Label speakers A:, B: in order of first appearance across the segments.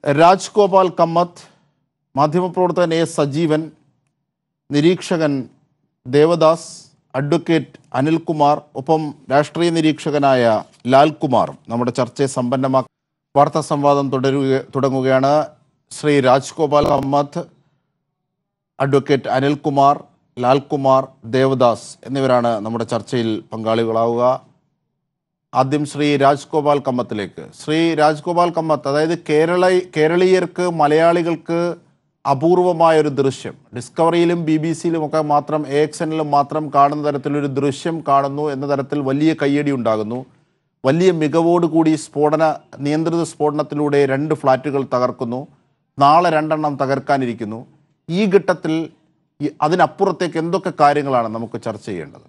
A: രാജ്ഗോപാൽ കമ്മത്ത് മാധ്യമപ്രവർത്തകൻ എ സജീവൻ നിരീക്ഷകൻ ദേവദാസ് അഡ്വക്കേറ്റ് അനിൽകുമാർ ഒപ്പം രാഷ്ട്രീയ നിരീക്ഷകനായ ലാൽകുമാർ നമ്മുടെ ചർച്ചയെ സമ്പന്നമാക്കി വാർത്താ സംവാദം തുടരുക തുടങ്ങുകയാണ് ശ്രീ രാജ്ഗോപാൽ കമ്മത്ത് അഡ്വക്കേറ്റ് അനിൽകുമാർ ലാൽകുമാർ ദേവദാസ് എന്നിവരാണ് നമ്മുടെ ചർച്ചയിൽ പങ്കാളികളാവുക ആദ്യം ശ്രീ രാജ്ഗോപാൽ കമ്മത്തിലേക്ക് ശ്രീ രാജ്ഗോപാൽ കമ്മത്ത് അതായത് കേരള കേരളീയർക്ക് മലയാളികൾക്ക് അപൂർവമായ ഒരു ദൃശ്യം ഡിസ്കവറിയിലും ബി ബി സിയിലും ഒക്കെ മാത്രം എ എക്സ് എന്നിലും മാത്രം കാണുന്ന തരത്തിലൊരു ദൃശ്യം കാണുന്നു എന്ന തരത്തിൽ വലിയ കയ്യടി ഉണ്ടാകുന്നു വലിയ മികവോടുകൂടി സ്ഫോടന നിയന്ത്രിത സ്ഫോടനത്തിലൂടെ രണ്ട് ഫ്ലാറ്റുകൾ തകർക്കുന്നു നാളെ രണ്ടെണ്ണം തകർക്കാനിരിക്കുന്നു ഈ ഘട്ടത്തിൽ ഈ- അതിനപ്പുറത്തേക്ക് എന്തൊക്കെ കാര്യങ്ങളാണ് നമുക്ക് ചർച്ച ചെയ്യേണ്ടത്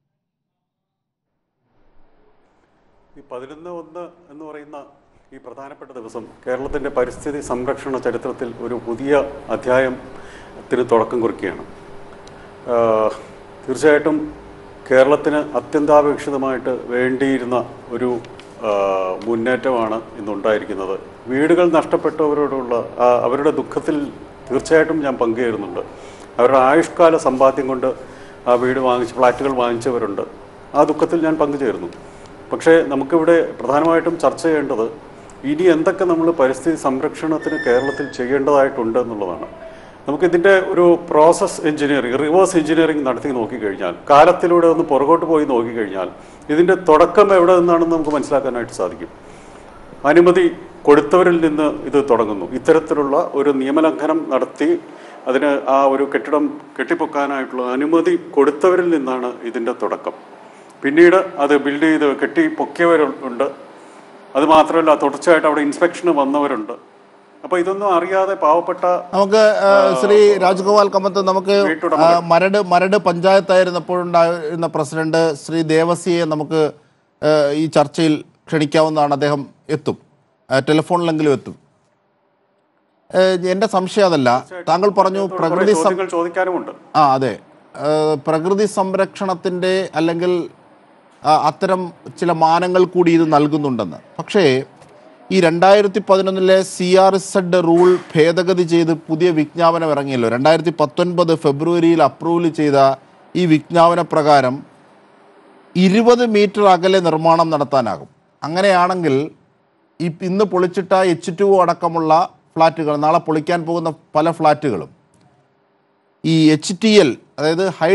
B: ഈ പതിനൊന്ന് ഒന്ന് എന്ന് പറയുന്ന ഈ പ്രധാനപ്പെട്ട ദിവസം കേരളത്തിൻ്റെ പരിസ്ഥിതി സംരക്ഷണ ചരിത്രത്തിൽ ഒരു പുതിയ അധ്യായത്തിന് തുടക്കം കുറിക്കുകയാണ് ആഹ് തീർച്ചയായിട്ടും കേരളത്തിന് അത്യന്താപേക്ഷിതമായിട്ട് വേണ്ടിയിരുന്ന ഒരു ആഹ് മുന്നേറ്റമാണ് ഇന്നുണ്ടായിരിക്കുന്നത് വീടുകൾ നഷ്ടപ്പെട്ടവരോടുള്ള ആ അവരുടെ ദുഃഖത്തിൽ തീർച്ചയായിട്ടും ഞാൻ പങ്കുചേരുന്നുണ്ട് അവരുടെ ആയുഷ്കാല സമ്പാദ്യം കൊണ്ട് ആ വീട് വാങ്ങിച്ച് ഫ്ലാറ്റുകൾ വാങ്ങിച്ചവരുണ്ട് ആ ദുഃഖത്തിൽ ഞാൻ പങ്കുചേരുന്നു പക്ഷേ നമുക്കിവിടെ പ്രധാനമായിട്ടും ചർച്ച ചെയ്യേണ്ടത് ഇനി എന്തൊക്കെ നമ്മൾ പരിസ്ഥിതി സംരക്ഷണത്തിന് കേരളത്തിൽ ചെയ്യേണ്ടതായിട്ടുണ്ട് എന്നുള്ളതാണ് നമുക്കിതിൻ്റെ ഒരു പ്രോസസ് എഞ്ചിനീയറിംഗ് റിവേഴ്സ് എഞ്ചിനീയറിംഗ് നടത്തി നോക്കിക്കഴിഞ്ഞാൽ കാലത്തിലൂടെ ഒന്ന് പുറകോട്ട് പോയി നോക്കിക്കഴിഞ്ഞാൽ ഇതിൻ്റെ തുടക്കം എവിടെ നിന്നാണെന്ന് നമുക്ക് മനസ്സിലാക്കാനായിട്ട് സാധിക്കും അനുമതി കൊടുത്തവരിൽ നിന്ന് ഇത് തുടങ്ങുന്നു ഇത്തരത്തിലുള്ള ഒരു നിയമലംഘനം നടത്തി അതിന് ആ ഒരു കെട്ടിടം കെട്ടിപ്പൊക്കാനായിട്ടുള്ള അനുമതി കൊടുത്തവരിൽ നിന്നാണ് ഇതിൻ്റെ തുടക്കം പിന്നീട് അത് ബിൽഡ് ചെയ്ത് കെട്ടി പൊക്കിയവരുണ്ട് അത് മാത്രമല്ല തുടർച്ചയായിട്ട് അവിടെ ഇൻസ്പെക്ഷന് വന്നവരുണ്ട് അപ്പോൾ ഇതൊന്നും അറിയാതെ പാവപ്പെട്ട
A: നമുക്ക് ആ, ശ്രീ രാജ്ഗോപാൽ കമ്മത്ത് നമുക്ക് ആ, മരട് മരട് പഞ്ചായത്തായിരുന്നപ്പോഴുണ്ടായിരുന്ന പ്രസിഡന്റ് ശ്രീ ദേവസിയെ നമുക്ക് ആ, ഈ ചർച്ചയിൽ ക്ഷണിക്കാവുന്നതാണ് അദ്ദേഹം എത്തും ആ, ടെലിഫോണിലെങ്കിലും എത്തും ഏ, എൻ്റെ സംശയം അതല്ല താങ്കൾ പറഞ്ഞു
B: കുറേ
A: പ്രകൃതി സം
B: ചോദ്യങ്ങൾ ചോദിക്കാനുമുണ്ട്
A: ആ അതെ ആ, പ്രകൃതി സംരക്ഷണത്തിൻ്റെ അല്ലെങ്കിൽ ആ, അത്തരം ചില മാനങ്ങൾ കൂടി ഇത് നൽകുന്നുണ്ടെന്ന് പക്ഷേ ഈ രണ്ടായിരത്തി പതിനൊന്നിലെ സി ആർ സെഡ് റൂൾ ഭേദഗതി ചെയ്ത് പുതിയ വിജ്ഞാപനം ഇറങ്ങിയല്ലോ രണ്ടായിരത്തി പത്തൊൻപത് ഫെബ്രുവരിയിൽ അപ്രൂവൽ ചെയ്ത ഈ വിജ്ഞാപന പ്രകാരം ഇരുപത് മീറ്റർ അകലെ നിർമ്മാണം നടത്താനാകും അങ്ങനെയാണെങ്കിൽ ഈ ഇന്ന് പൊളിച്ചിട്ട എച്ച് ടു അടക്കമുള്ള ഫ്ലാറ്റുകൾ നാളെ പൊളിക്കാൻ പോകുന്ന പല ഫ്ലാറ്റുകളും ഈ എച്ച് ടി എൽ അതായത് ഹൈ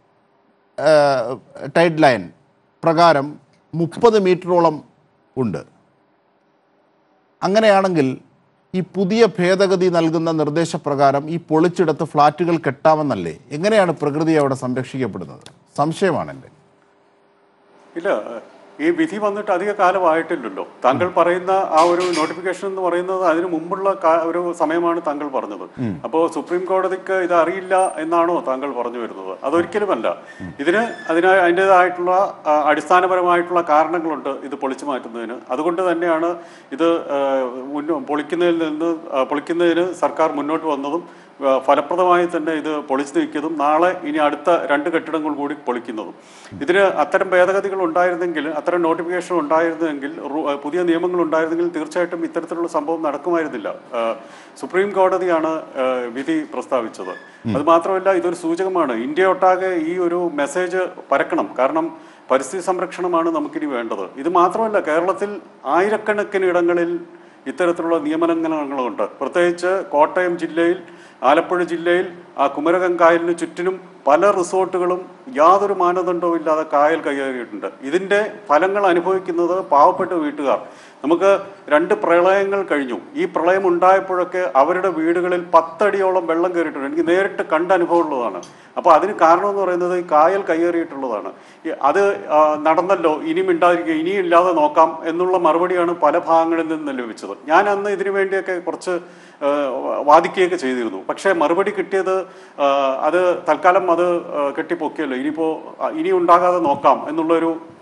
A: ടൈഡ് ലൈൻ പ്രകാരം മുപ്പത് മീറ്ററോളം ഉണ്ട് അങ്ങനെയാണെങ്കിൽ ഈ പുതിയ ഭേദഗതി നൽകുന്ന നിർദ്ദേശപ്രകാരം ഈ പൊളിച്ചിടത്ത് ഫ്ലാറ്റുകൾ കെട്ടാമെന്നല്ലേ എങ്ങനെയാണ് പ്രകൃതി അവിടെ സംരക്ഷിക്കപ്പെടുന്നത് സംശയമാണ് എൻ്റെ
B: ഇല്ല ഈ വിധി വന്നിട്ട് അധിക കാലമായിട്ടില്ലല്ലോ താങ്കൾ പറയുന്ന ആ ഒരു നോട്ടിഫിക്കേഷൻ എന്ന് പറയുന്നത് അതിനു മുമ്പുള്ള കാ- ഒരു സമയമാണ് താങ്കൾ പറഞ്ഞത് അപ്പോൾ സുപ്രീം കോടതിക്ക് ഇത് അറിയില്ല എന്നാണോ താങ്കൾ പറഞ്ഞു വരുന്നത് അതൊരിക്കലുമല്ല ഇതിന് അതിന് അതിൻ്റെതായിട്ടുള്ള ആ, അടിസ്ഥാനപരമായിട്ടുള്ള കാരണങ്ങളുണ്ട് ഇത് പൊളിച്ചു മാറ്റുന്നതിന് അതുകൊണ്ട് തന്നെയാണ് ഇത് ആ, മുന്നോ പൊളിക്കുന്നതിൽ നിന്ന് ആ, പൊളിക്കുന്നതിന് സർക്കാർ മുന്നോട്ട് വന്നതും ആ, ഫലപ്രദമായി തന്നെ ഇത് പൊളിച്ചു നീക്കിയതും നാളെ ഇനി അടുത്ത രണ്ട് കെട്ടിടങ്ങൾ കൂടി പൊളിക്കുന്നതും ഇതിന് അത്തരം ഭേദഗതികൾ ഉണ്ടായിരുന്നെങ്കിൽ അത്തരം നോട്ടിഫിക്കേഷൻ ഉണ്ടായിരുന്നെങ്കിൽ റു- ആ, പുതിയ നിയമങ്ങൾ ഉണ്ടായിരുന്നെങ്കിൽ തീർച്ചയായിട്ടും ഇത്തരത്തിലുള്ള സംഭവം നടക്കുമായിരുന്നില്ല ആ, സുപ്രീം കോടതിയാണ് ആ, വിധി പ്രസ്താവിച്ചത് അത് മാത്രമല്ല ഇതൊരു സൂചകമാണ് ഇന്ത്യ ഒട്ടാകെ ഈ ഒരു മെസ്സേജ് പരക്കണം കാരണം പരിസ്ഥിതി സംരക്ഷണമാണ് നമുക്കിനി വേണ്ടത് ഇത് മാത്രമല്ല കേരളത്തിൽ ആയിരക്കണക്കിന് ഇടങ്ങളിൽ ഇത്തരത്തിലുള്ള നിയമലംഘനങ്ങളുണ്ട് പ്രത്യേകിച്ച് കോട്ടയം ജില്ലയിൽ ആലപ്പുഴ ജില്ലയിൽ ആ കുമരകം കായലിന് ചുറ്റിനും പല റിസോർട്ടുകളും യാതൊരു മാനദണ്ഡവും ഇല്ലാതെ കായൽ കൈയേറിയിട്ടുണ്ട് ഇതിൻ്റെ ഫലങ്ങൾ അനുഭവിക്കുന്നത് പാവപ്പെട്ട വീട്ടുകാർ നമുക്ക് രണ്ട് പ്രളയങ്ങൾ കഴിഞ്ഞു ഈ പ്രളയം ഉണ്ടായപ്പോഴൊക്കെ അവരുടെ വീടുകളിൽ പത്തടിയോളം വെള്ളം കയറിയിട്ടുണ്ട് എനിക്ക് നേരിട്ട് കണ്ട അനുഭവമുള്ളതാണ് അപ്പോൾ അതിന് കാരണം എന്ന് പറയുന്നത് ഈ കായൽ കയ്യേറിയിട്ടുള്ളതാണ് ഈ അത് ആ, നടന്നല്ലോ ഇനിയും ഉണ്ടായിരിക്കുക ഇനിയും ഇല്ലാതെ നോക്കാം എന്നുള്ള മറുപടിയാണ് പല ഭാഗങ്ങളിൽ നിന്ന് ലഭിച്ചത് ഞാൻ അന്ന് ഇതിനു വേണ്ടിയൊക്കെ കുറച്ച് ആ, വാദിക്കുകയൊക്കെ ചെയ്തിരുന്നു പക്ഷേ മറുപടി കിട്ടിയത് ആ, അത് തൽക്കാലം അത് ആ, കെട്ടിപ്പൊക്കിയല്ലോ ഇനിയിപ്പോൾ ആ, ഇനി ഉണ്ടാകാതെ നോക്കാം എന്നുള്ളൊരു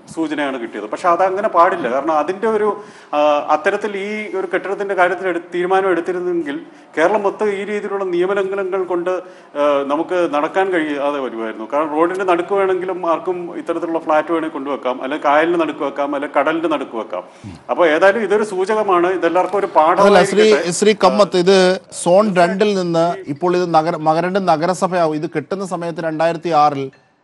B: സൂചനയാണ് കിട്ടിയത് പക്ഷെ അതങ്ങനെ പാടില്ല കാരണം അതിന്റെ ഒരു ആ, അത്തരത്തിൽ ഈ ഒരു കെട്ടിടത്തിന്റെ കാര്യത്തിൽ എടു- തീരുമാനം എടുത്തിരുന്നെങ്കിൽ കേരളം മൊത്തം ഈ രീതിയിലുള്ള നിയമലംഘനങ്ങൾ കൊണ്ട് ആ, നമുക്ക് നടക്കാൻ കഴിയാതെ വരുമായിരുന്നു കാരണം റോഡിന്റെ നടുക്ക് വേണമെങ്കിലും ആർക്കും ഇത്തരത്തിലുള്ള ഫ്ലാറ്റ് വേണമെങ്കിൽ കൊണ്ടുവെക്കാം അല്ലെങ്കിൽ കായലിന് നടുക്ക് വെക്കാം അല്ലെങ്കിൽ കടലിന്റെ നടുക്ക് വെക്കാം അപ്പോൾ ഏതായാലും ഇതൊരു സൂചകമാണ് ഇതെല്ലാവർക്കും ഒരു
A: അതല്ല ശ്രീ
B: പാഠമായിരിക്കട്ടെ
A: ശ്രീ കമ്മത്ത് ഇത് സോൺ രണ്ടിൽ നിന്ന് ഇപ്പോൾ ഇത് നഗര മകരണ്ട് നഗരസഭയാവും ഇത് കെട്ടുന്ന സമയത്ത് രണ്ടായിരത്തി ആറിൽ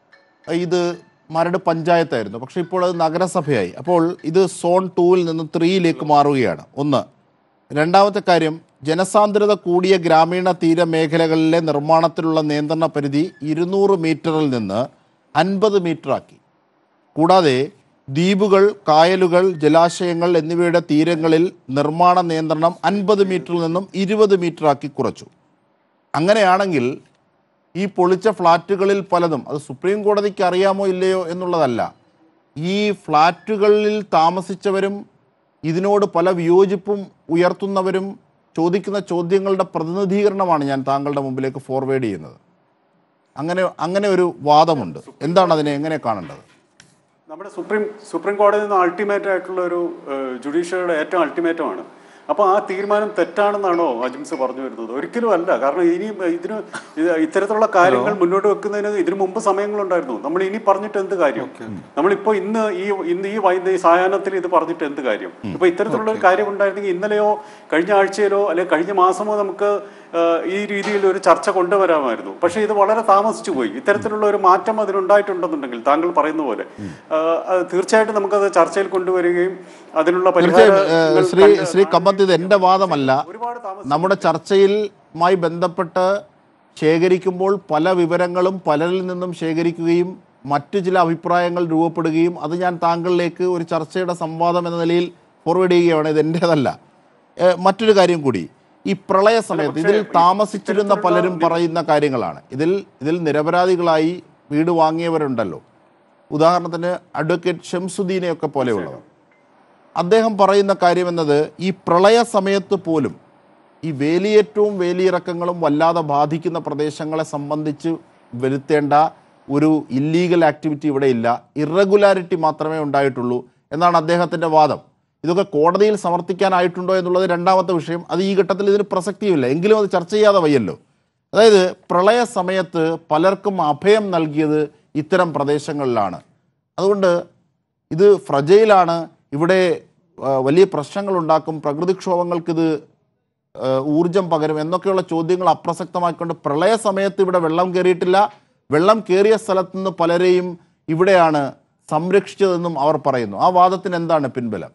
A: ഇത് മരട് പഞ്ചായത്തായിരുന്നു പക്ഷെ ഇപ്പോൾ അത് നഗരസഭയായി അപ്പോൾ ഇത് സോൺ ടൂവിൽ നിന്ന് ത്രീയിലേക്ക് മാറുകയാണ് ഒന്ന് രണ്ടാമത്തെ കാര്യം ജനസാന്ദ്രത കൂടിയ ഗ്രാമീണ തീരമേഖലകളിലെ നിർമ്മാണത്തിലുള്ള നിയന്ത്രണ പരിധി ഇരുന്നൂറ് മീറ്ററിൽ നിന്ന് അൻപത് മീറ്ററാക്കി കൂടാതെ ദ്വീപുകൾ കായലുകൾ ജലാശയങ്ങൾ എന്നിവയുടെ തീരങ്ങളിൽ നിർമ്മാണ നിയന്ത്രണം അൻപത് മീറ്ററിൽ നിന്നും ഇരുപത് മീറ്ററാക്കി കുറച്ചു അങ്ങനെയാണെങ്കിൽ ഈ പൊളിച്ച ഫ്ലാറ്റുകളിൽ പലതും അത് സുപ്രീം കോടതിക്ക് അറിയാമോ ഇല്ലയോ എന്നുള്ളതല്ല ഈ ഫ്ലാറ്റുകളിൽ താമസിച്ചവരും ഇതിനോട് പല വിയോജിപ്പും ഉയർത്തുന്നവരും ചോദിക്കുന്ന ചോദ്യങ്ങളുടെ പ്രതിനിധീകരണമാണ് ഞാൻ താങ്കളുടെ മുമ്പിലേക്ക് ഫോർവേഡ് ചെയ്യുന്നത് അങ്ങനെ അങ്ങനെ ഒരു വാദമുണ്ട് എന്താണ് അതിനെ എങ്ങനെ കാണേണ്ടത്
B: നമ്മുടെ സുപ്രീം സുപ്രീം കോടതിയിൽ നിന്ന് അൾട്ടിമേറ്റ് ആയിട്ടുള്ള ഒരു ജുഡീഷ്യറിയുടെ ഏറ്റവും അൾട്ടിമേറ്റമാണ് അപ്പോൾ ആ തീരുമാനം തെറ്റാണെന്നാണോ അജിംസ് പറഞ്ഞു വരുന്നത് ഒരിക്കലും അല്ല കാരണം ഇനി ഇതിന് ഇത് ഇത്തരത്തിലുള്ള കാര്യങ്ങൾ മുന്നോട്ട് വെക്കുന്നതിന് ഇതിനു മുമ്പ് സമയങ്ങളുണ്ടായിരുന്നു നമ്മൾ ഇനി പറഞ്ഞിട്ട് എന്ത് കാര്യം നമ്മളിപ്പോ ഇന്ന് ഈ ഇന്ന് ഈ വൈദ്യ ഈ സായാഹ്നത്തിൽ ഇത് പറഞ്ഞിട്ട് എന്ത് കാര്യം ഇപ്പൊ ഇത്തരത്തിലുള്ള ഒരു കാര്യം ഉണ്ടായിരുന്നെങ്കിൽ ഇന്നലെയോ കഴിഞ്ഞ ആഴ്ചയിലോ അല്ലെങ്കിൽ കഴിഞ്ഞ മാസമോ നമുക്ക് ആ, ഈ രീതിയിൽ ഒരു ചർച്ച കൊണ്ടുവരാമായിരുന്നു പക്ഷേ ഇത് വളരെ താമസിച്ചു പോയി ഇത്തരത്തിലുള്ള ഒരു മാറ്റം അതിനുണ്ടായിട്ടുണ്ടെന്നുണ്ടെങ്കിൽ താങ്കൾ പറയുന്ന പോലെ ആ, അത് തീർച്ചയായിട്ടും നമുക്കത് ചർച്ചയിൽ കൊണ്ടുവരികയും അതിനുള്ള
A: തീർച്ചയായും ഏഹ്,
B: പരിഹാരങ്ങൾ
A: ശ്രീ
B: കണ്ട്
A: ശ്രീ കമ്മത്ത് ഇത് എൻ്റെ വാദമല്ല
B: ഒരുപാട് താമസം
A: നമ്മുടെ ചർച്ചയിലുമായി ബന്ധപ്പെട്ട് ശേഖരിക്കുമ്പോൾ പല വിവരങ്ങളും പലരിൽ നിന്നും ശേഖരിക്കുകയും മറ്റു ചില അഭിപ്രായങ്ങൾ രൂപപ്പെടുകയും അത് ഞാൻ താങ്കളിലേക്ക് ഒരു ചർച്ചയുടെ സംവാദം എന്ന നിലയിൽ ഫോർവേഡ് ചെയ്യുകയാണ് ഇത് എൻ്റേതല്ല ഏഹ്, മറ്റൊരു കാര്യം കൂടി ഈ പ്രളയ സമയത്ത് ഇതിൽ താമസിച്ചിരുന്ന പലരും പറയുന്ന കാര്യങ്ങളാണ് ഇതിൽ ഇതിൽ നിരപരാധികളായി വീട് വാങ്ങിയവരുണ്ടല്ലോ ഉദാഹരണത്തിന് അഡ്വക്കേറ്റ് ഷംസുദ്ദീനെയൊക്കെ പോലെയുള്ളവർ അദ്ദേഹം പറയുന്ന കാര്യമെന്നത് ഈ പ്രളയ സമയത്ത് പോലും ഈ വേലിയേറ്റവും വേലിയിറക്കങ്ങളും വല്ലാതെ ബാധിക്കുന്ന പ്രദേശങ്ങളെ സംബന്ധിച്ച് വരുത്തേണ്ട ഒരു ഇല്ലീഗൽ ആക്ടിവിറ്റി ഇവിടെ ഇല്ല ഇറഗുലാരിറ്റി മാത്രമേ ഉണ്ടായിട്ടുള്ളൂ എന്നാണ് അദ്ദേഹത്തിൻ്റെ വാദം ഇതൊക്കെ കോടതിയിൽ സമർത്ഥിക്കാനായിട്ടുണ്ടോ എന്നുള്ളത് രണ്ടാമത്തെ വിഷയം അത് ഈ ഘട്ടത്തിൽ ഇതിന് പ്രസക്തിയുമില്ല എങ്കിലും അത് ചർച്ച ചെയ്യാതെ വയ്യല്ലോ അതായത് പ്രളയ സമയത്ത് പലർക്കും അഭയം നൽകിയത് ഇത്തരം പ്രദേശങ്ങളിലാണ് അതുകൊണ്ട് ഇത് ഫ്രജയിലാണ് ഇവിടെ ആ, വലിയ പ്രശ്നങ്ങൾ ഉണ്ടാക്കും പ്രകൃതിക്ഷോഭങ്ങൾക്കിത് ആ, ഊർജം പകരും എന്നൊക്കെയുള്ള ചോദ്യങ്ങൾ അപ്രസക്തമാക്കിക്കൊണ്ട് പ്രളയ സമയത്ത് ഇവിടെ വെള്ളം കയറിയിട്ടില്ല വെള്ളം കയറിയ സ്ഥലത്ത് നിന്ന് പലരെയും ഇവിടെയാണ് സംരക്ഷിച്ചതെന്നും അവർ പറയുന്നു ആ വാദത്തിന് എന്താണ് പിൻബലം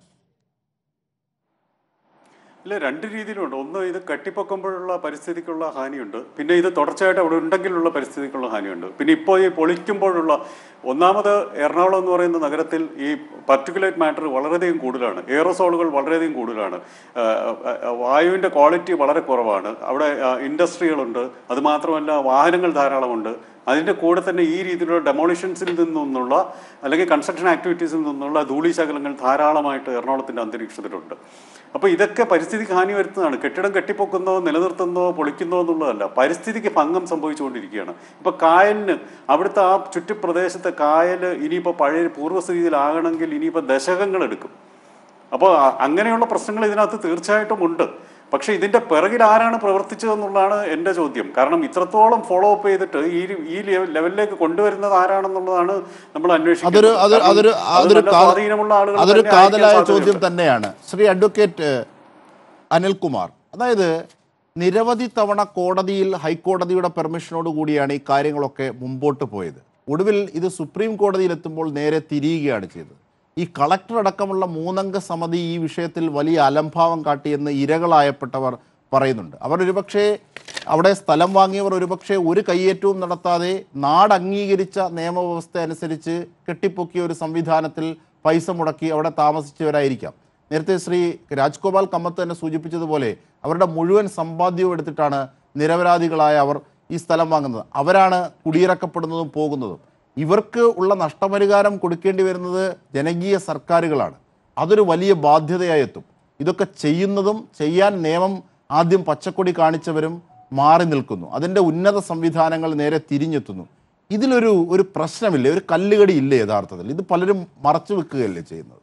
B: ഇല്ല രണ്ട് രീതിയിലുണ്ട് ഒന്ന് ഇത് കെട്ടിപ്പൊക്കുമ്പോഴുള്ള പരിസ്ഥിതിക്കുള്ള ഹാനിയുണ്ട് പിന്നെ ഇത് തുടർച്ചയായിട്ട് അവിടെ ഉണ്ടെങ്കിലുള്ള പരിസ്ഥിതിക്കുള്ള ഹാനിയുണ്ട് പിന്നെ ഇപ്പോൾ ഈ പൊളിക്കുമ്പോഴുള്ള ഒന്നാമത് എറണാകുളം എന്ന് പറയുന്ന നഗരത്തിൽ ഈ പർട്ടിക്കുലേറ്റ് മാറ്റർ വളരെയധികം കൂടുതലാണ് എയറോസോളുകൾ വളരെയധികം കൂടുതലാണ് ആ, ആ, ആ, വായുവിൻ്റെ ക്വാളിറ്റി വളരെ കുറവാണ് അവിടെ ഇൻഡസ്ട്രികളുണ്ട് അത് മാത്രമല്ല വാഹനങ്ങൾ ധാരാളമുണ്ട് അതിൻ്റെ കൂടെ തന്നെ ഈ രീതിയിലുള്ള ഡെമോളിഷൻസിൽ നിന്നുള്ള അല്ലെങ്കിൽ കൺസ്ട്രക്ഷൻ ആക്ടിവിറ്റീസിൽ നിന്നുള്ള ധൂളിശകലങ്ങൾ ധാരാളമായിട്ട് എറണാകുളത്തിൻ്റെ അന്തരീക്ഷത്തിലുണ്ട് അപ്പോൾ ഇതൊക്കെ പരിസ്ഥിതിക്ക് ഹാനി വരുത്തുന്നതാണ് കെട്ടിടം കെട്ടിപ്പൊക്കുന്നോ നിലനിർത്തുന്നോ പൊളിക്കുന്നോ എന്നുള്ളതല്ല പരിസ്ഥിതിക്ക് ഭംഗം സംഭവിച്ചുകൊണ്ടിരിക്കുകയാണ് ഇപ്പോൾ കായലിന് അവിടുത്തെ ആ ചുറ്റുപ്രദേശത്തെ കായൽ ഇനിയിപ്പോൾ പഴയ പൂർവ്വസ്ഥിതിയിലാകണമെങ്കിൽ ഇനിയിപ്പോൾ ദശകങ്ങൾ എടുക്കും അപ്പോൾ അ- അങ്ങനെയുള്ള പ്രശ്നങ്ങൾ ഇതിനകത്ത് തീർച്ചയായിട്ടും ഉണ്ട് പക്ഷേ ഇതിന്റെ പിറകിൽ ആരാണ് പ്രവർത്തിച്ചതെന്നുള്ളതാണ് എൻ്റെ ചോദ്യം കാരണം ഇത്രത്തോളം ഫോളോ അപ്പ് ചെയ്തിട്ട് ഈ ഈ ലെവ- ലെവലിലേക്ക് കൊണ്ടുവരുന്നത് ആരാണെന്നുള്ളതാണ് നമ്മൾ
A: അതൊരു
B: അന്വേഷിക്കുന്നത്
A: അതൊരു
B: കാരണം
A: അതൊരു
B: അത്
A: അതൊരു
B: നല്ല
A: കാ-
B: സ്വാധീനമുള്ള ആളുകൾ
A: അതൊരു
B: തന്നെ ആയിരിക്കാൻ
A: കാതലായ
B: സാധ്യതയുണ്ട്.
A: ചോദ്യം തന്നെയാണ് ശ്രീ അഡ്വക്കേറ്റ് അനിൽകുമാർ അതായത് നിരവധി തവണ കോടതിയിൽ ഹൈക്കോടതിയുടെ പെർമിഷനോട് കൂടിയാണ് ഈ കാര്യങ്ങളൊക്കെ മുമ്പോട്ട് പോയത് ഒടുവിൽ ഇത് സുപ്രീം കോടതിയിൽ എത്തുമ്പോൾ നേരെ തിരിയുകയാണ് ചെയ്തത് ഈ കളക്ടർ അടക്കമുള്ള മൂന്നംഗ സമിതി ഈ വിഷയത്തിൽ വലിയ അലംഭാവം കാട്ടിയെന്ന് ഇരകളായപ്പെട്ടവർ പറയുന്നുണ്ട് അവർ ഒരുപക്ഷേ അവിടെ സ്ഥലം വാങ്ങിയവർ ഒരുപക്ഷേ ഒരു കയ്യേറ്റവും നടത്താതെ നാട് അംഗീകരിച്ച നിയമവ്യവസ്ഥ അനുസരിച്ച് കെട്ടിപ്പൊക്കിയ ഒരു സംവിധാനത്തിൽ പൈസ മുടക്കി അവിടെ താമസിച്ചവരായിരിക്കാം നേരത്തെ ശ്രീ രാജ്ഗോപാൽ കമ്മത്ത് തന്നെ സൂചിപ്പിച്ചതുപോലെ അവരുടെ മുഴുവൻ സമ്പാദ്യവും എടുത്തിട്ടാണ് നിരപരാധികളായ അവർ ഈ സ്ഥലം വാങ്ങുന്നത് അവരാണ് കുടിയിറക്കപ്പെടുന്നതും പോകുന്നതും ഇവർക്ക് ഉള്ള നഷ്ടപരിഹാരം കൊടുക്കേണ്ടി വരുന്നത് ജനകീയ സർക്കാരുകളാണ് അതൊരു വലിയ ബാധ്യതയായി എത്തും ഇതൊക്കെ ചെയ്യുന്നതും ചെയ്യാൻ നിയമം ആദ്യം പച്ചക്കൊടി കാണിച്ചവരും മാറി നിൽക്കുന്നു അതിൻ്റെ ഉന്നത സംവിധാനങ്ങൾ നേരെ തിരിഞ്ഞെത്തുന്നു ഇതിലൊരു ഒരു പ്രശ്നമില്ലേ ഒരു കല്ലുകടി ഇല്ലേ യഥാർത്ഥത്തിൽ ഇത് പലരും മറച്ചു വെക്കുകയല്ലേ ചെയ്യുന്നത്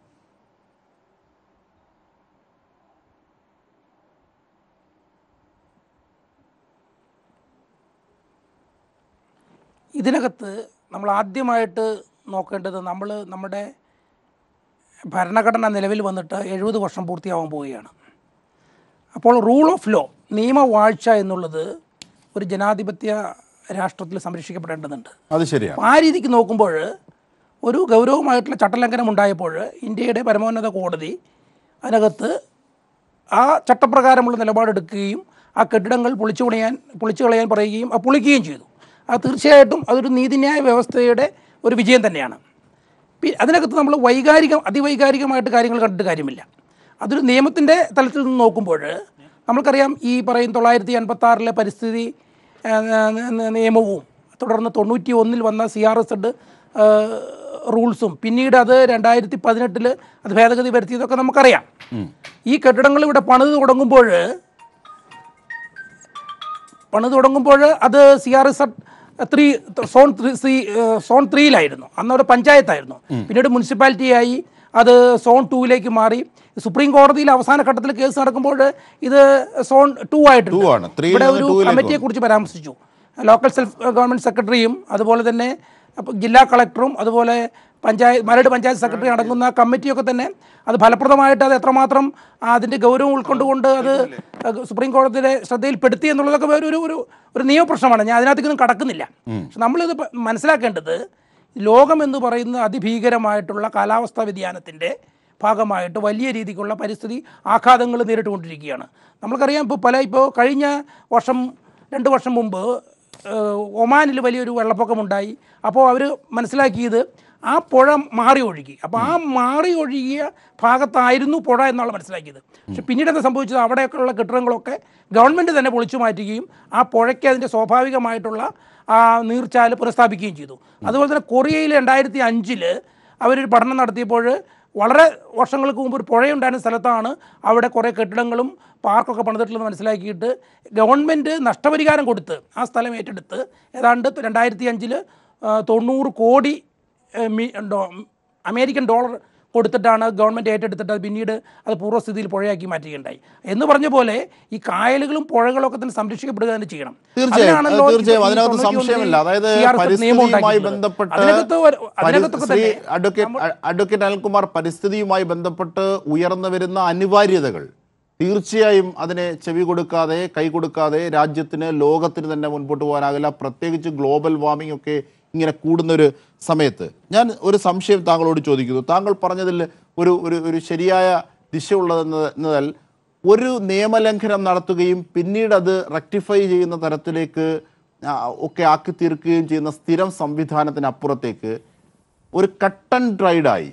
C: ഇതിനകത്ത് നമ്മൾ ആദ്യമായിട്ട് നോക്കേണ്ടത് നമ്മൾ നമ്മുടെ ഭരണഘടന നിലവിൽ വന്നിട്ട് എഴുപത് വർഷം പൂർത്തിയാവാൻ പോവുകയാണ് അപ്പോൾ റൂൾ ഓഫ് ലോ നിയമവാഴ്ച എന്നുള്ളത് ഒരു ജനാധിപത്യ രാഷ്ട്രത്തിൽ സംരക്ഷിക്കപ്പെടേണ്ടതുണ്ട്
A: അത് ശരിയാണ്
C: അപ്പോൾ ആ രീതിക്ക് നോക്കുമ്പോൾ ഒരു ഗൗരവമായിട്ടുള്ള ചട്ടലംഘനം ഉണ്ടായപ്പോൾ ഇന്ത്യയുടെ പരമോന്നത കോടതി അതിനകത്ത് ആ ചട്ടപ്രകാരമുള്ള നിലപാടെടുക്കുകയും ആ കെട്ടിടങ്ങൾ പൊളിച്ചു പണിയാൻ പൊളിച്ചു കളയാൻ പറയുകയും അത് പൊളിക്കുകയും ചെയ്തു അത് തീർച്ചയായിട്ടും അതൊരു നീതിന്യായ വ്യവസ്ഥയുടെ ഒരു വിജയം തന്നെയാണ് പി- അതിനകത്ത് നമ്മൾ വൈകാരികം അതിവൈകാരികമായിട്ട് കാര്യങ്ങൾ കണ്ടിട്ട് കാര്യമില്ല അതൊരു നിയമത്തിൻ്റെ തലത്തിൽ നിന്ന് നോക്കുമ്പോൾ നമ്മൾക്കറിയാം ഈ പറയും തൊള്ളായിരത്തി അൻപത്തി ആറിലെ പരിസ്ഥിതി ആ, ന- ന- നിയമവും തുടർന്ന് തൊണ്ണൂറ്റി ഒന്നിൽ വന്ന സി ആർ എസ് എഡ് റൂൾസും പിന്നീട് അത് രണ്ടായിരത്തി പതിനെട്ടിൽ അത് ഭേദഗതി വരുത്തിയതൊക്കെ നമുക്കറിയാം ഈ കെട്ടിടങ്ങൾ ഇവിടെ പണിത് തുടങ്ങുമ്പോൾ പണിത് തുടങ്ങുമ്പോൾ അത് C R S three zone three C zone ത്രീയിലായിരുന്നു അന്ന് അവിടെ പഞ്ചായത്തായിരുന്നു പിന്നീട് മുനിസിപ്പാലിറ്റി ആയി അത് സോൺ ടൂവിലേക്ക് മാറി സുപ്രീം കോടതിയിൽ അവസാന ഘട്ടത്തിൽ കേസ് നടക്കുമ്പോൾ ഇത് സോൺ ടു ആയിട്ടുണ്ട്
A: Two ആണ്. Three യിൽ
C: ഇവിടെ
A: നിന്ന്
C: ഒരു
A: two ലേക്ക്
C: കമ്മിറ്റിയെ കുറിച്ച് പരാമർശിച്ചു ലോക്കൽ സെൽഫ് ഗവൺമെൻറ് സെക്രട്ടറിയും അതുപോലെ തന്നെ അപ്പൊ ജില്ലാ കളക്ടറും അതുപോലെ പഞ്ചായത്ത് മരട് പഞ്ചായത്ത് സെക്രട്ടറി അടങ്ങുന്ന കമ്മിറ്റിയൊക്കെ തന്നെ അത് ഫലപ്രദമായിട്ട് അത് എത്രമാത്രം അതിൻ്റെ ഗൗരവം ഉൾക്കൊണ്ടുകൊണ്ട് അത് സുപ്രീം കോടതിയുടെ ശ്രദ്ധയിൽപ്പെടുത്തി എന്നുള്ളതൊക്കെ ഒരു ഒരു ഒരു ഒരു നിയമപ്രശ്നമാണ് ഞാൻ അതിനകത്തേക്കൊന്നും കടക്കുന്നില്ല പക്ഷെ നമ്മളിത് പ- മനസ്സിലാക്കേണ്ടത് ലോകം എന്ന് പറയുന്ന അതിഭീകരമായിട്ടുള്ള കാലാവസ്ഥാ വ്യതിയാനത്തിൻ്റെ ഭാഗമായിട്ട് വലിയ രീതിക്കുള്ള പരിസ്ഥിതി ആഘാതങ്ങൾ നേരിട്ടുകൊണ്ടിരിക്കുകയാണ് നമ്മൾക്കറിയാം ഇപ്പോൾ പല ഇപ്പോൾ കഴിഞ്ഞ വർഷം രണ്ട് വർഷം മുമ്പ് ഏഹ്, ഒമാനിൽ വലിയൊരു വെള്ളപ്പൊക്കമുണ്ടായി അപ്പോൾ അവർ മനസ്സിലാക്കിയത് ആ പുഴ മാറി ഒഴുകി അപ്പോൾ ആ മാറി ഒഴുകിയ ഭാഗത്തായിരുന്നു പുഴ എന്നുള്ള മനസ്സിലാക്കിയത് പക്ഷെ പിന്നീട് എന്താ സംഭവിച്ചത് അവിടെയൊക്കെയുള്ള കെട്ടിടങ്ങളൊക്കെ ഗവൺമെൻറ് തന്നെ പൊളിച്ചു മാറ്റുകയും ആ പുഴയ്ക്ക് അതിൻ്റെ സ്വാഭാവികമായിട്ടുള്ള ആ നീർച്ചാൽ പുനഃസ്ഥാപിക്കുകയും ചെയ്തു അതുപോലെ തന്നെ കൊറിയയിൽ രണ്ടായിരത്തി അഞ്ചിൽ അവരൊരു പഠനം നടത്തിയപ്പോൾ വളരെ വർഷങ്ങൾക്ക് മുമ്പ് ഒരു പുഴയുണ്ടായിരുന്ന സ്ഥലത്താണ് അവിടെ കുറേ കെട്ടിടങ്ങളും പാർക്കൊക്കെ പണിതിട്ടുള്ളത് മനസ്സിലാക്കിയിട്ട് ഗവൺമെൻറ് നഷ്ടപരിഹാരം കൊടുത്ത് ആ സ്ഥലം ഏറ്റെടുത്ത് ഏതാണ്ട് രണ്ടായിരത്തി അഞ്ചിൽ തൊണ്ണൂറ് കോടി ഏഹ്, മി- ഡോ- അമേരിക്കൻ ഡോളർ കൊടുത്തിട്ടാണ് ഗവൺമെൻറ് ഏറ്റെടുത്തിട്ട് അത് പിന്നീട് അത് പൂർവ്വസ്ഥിതിയിൽ പുഴയാക്കി മാറ്റുകയുണ്ടായി എന്ന് പറഞ്ഞ പോലെ ഈ കായലുകളും പുഴകളും ഒക്കെ തന്നെ സംരക്ഷിക്കപ്പെടുക തന്നെ ചെയ്യണം
A: തീർച്ചയായും
C: അതിനാണല്ലോ
A: അത് തീർച്ചയായും
C: ഈ
A: അതിനകത്ത്
C: 91
A: സംശയമില്ല അതായത്
C: CRS നിയമം
A: പരിസ്ഥിതിയുമായി
C: ഉണ്ടാക്കിയിട്ടുള്ളത്.
A: ബന്ധപ്പെട്ട്
C: അതിനകത്ത് ഒരു-
A: പരി-
C: അതിനകത്തൊക്കെ
A: ശ്രീ
C: തന്നെ
A: അഡ്വക്കേറ്റ് അഡ്വക്കേറ്റ് അനിൽകുമാർ പരിസ്ഥിതിയുമായി ബന്ധപ്പെട്ട് ഉയർന്നു വരുന്ന അനിവാര്യതകൾ തീർച്ചയായും അതിനെ ചെവി കൊടുക്കാതെ കൈ കൊടുക്കാതെ രാജ്യത്തിന് ലോകത്തിന് തന്നെ മുൻപോട്ട് പോകാനാകില്ല പ്രത്യേകിച്ച് ഗ്ലോബൽ വാർമിംഗ് ഒക്കെ ഇങ്ങനെ കൂടുന്നൊരു സമയത്ത് ഞാൻ ഒരു സംശയം താങ്കളോട് ചോദിക്കുന്നു താങ്കൾ പറഞ്ഞതിൽ ഒരു ഒരു ഒരു ശരിയായ ദിശ ഉള്ളതെന്നതിൽ ഒരു നിയമലംഘനം നടത്തുകയും പിന്നീട് അത് റെക്ടിഫൈ ചെയ്യുന്ന തരത്തിലേക്ക് ആ, ഒക്കെ ആക്കി തീർക്കുകയും ചെയ്യുന്ന സ്ഥിരം സംവിധാനത്തിനപ്പുറത്തേക്ക് ഒരു കട്ടൺ ഡ്രൈഡായി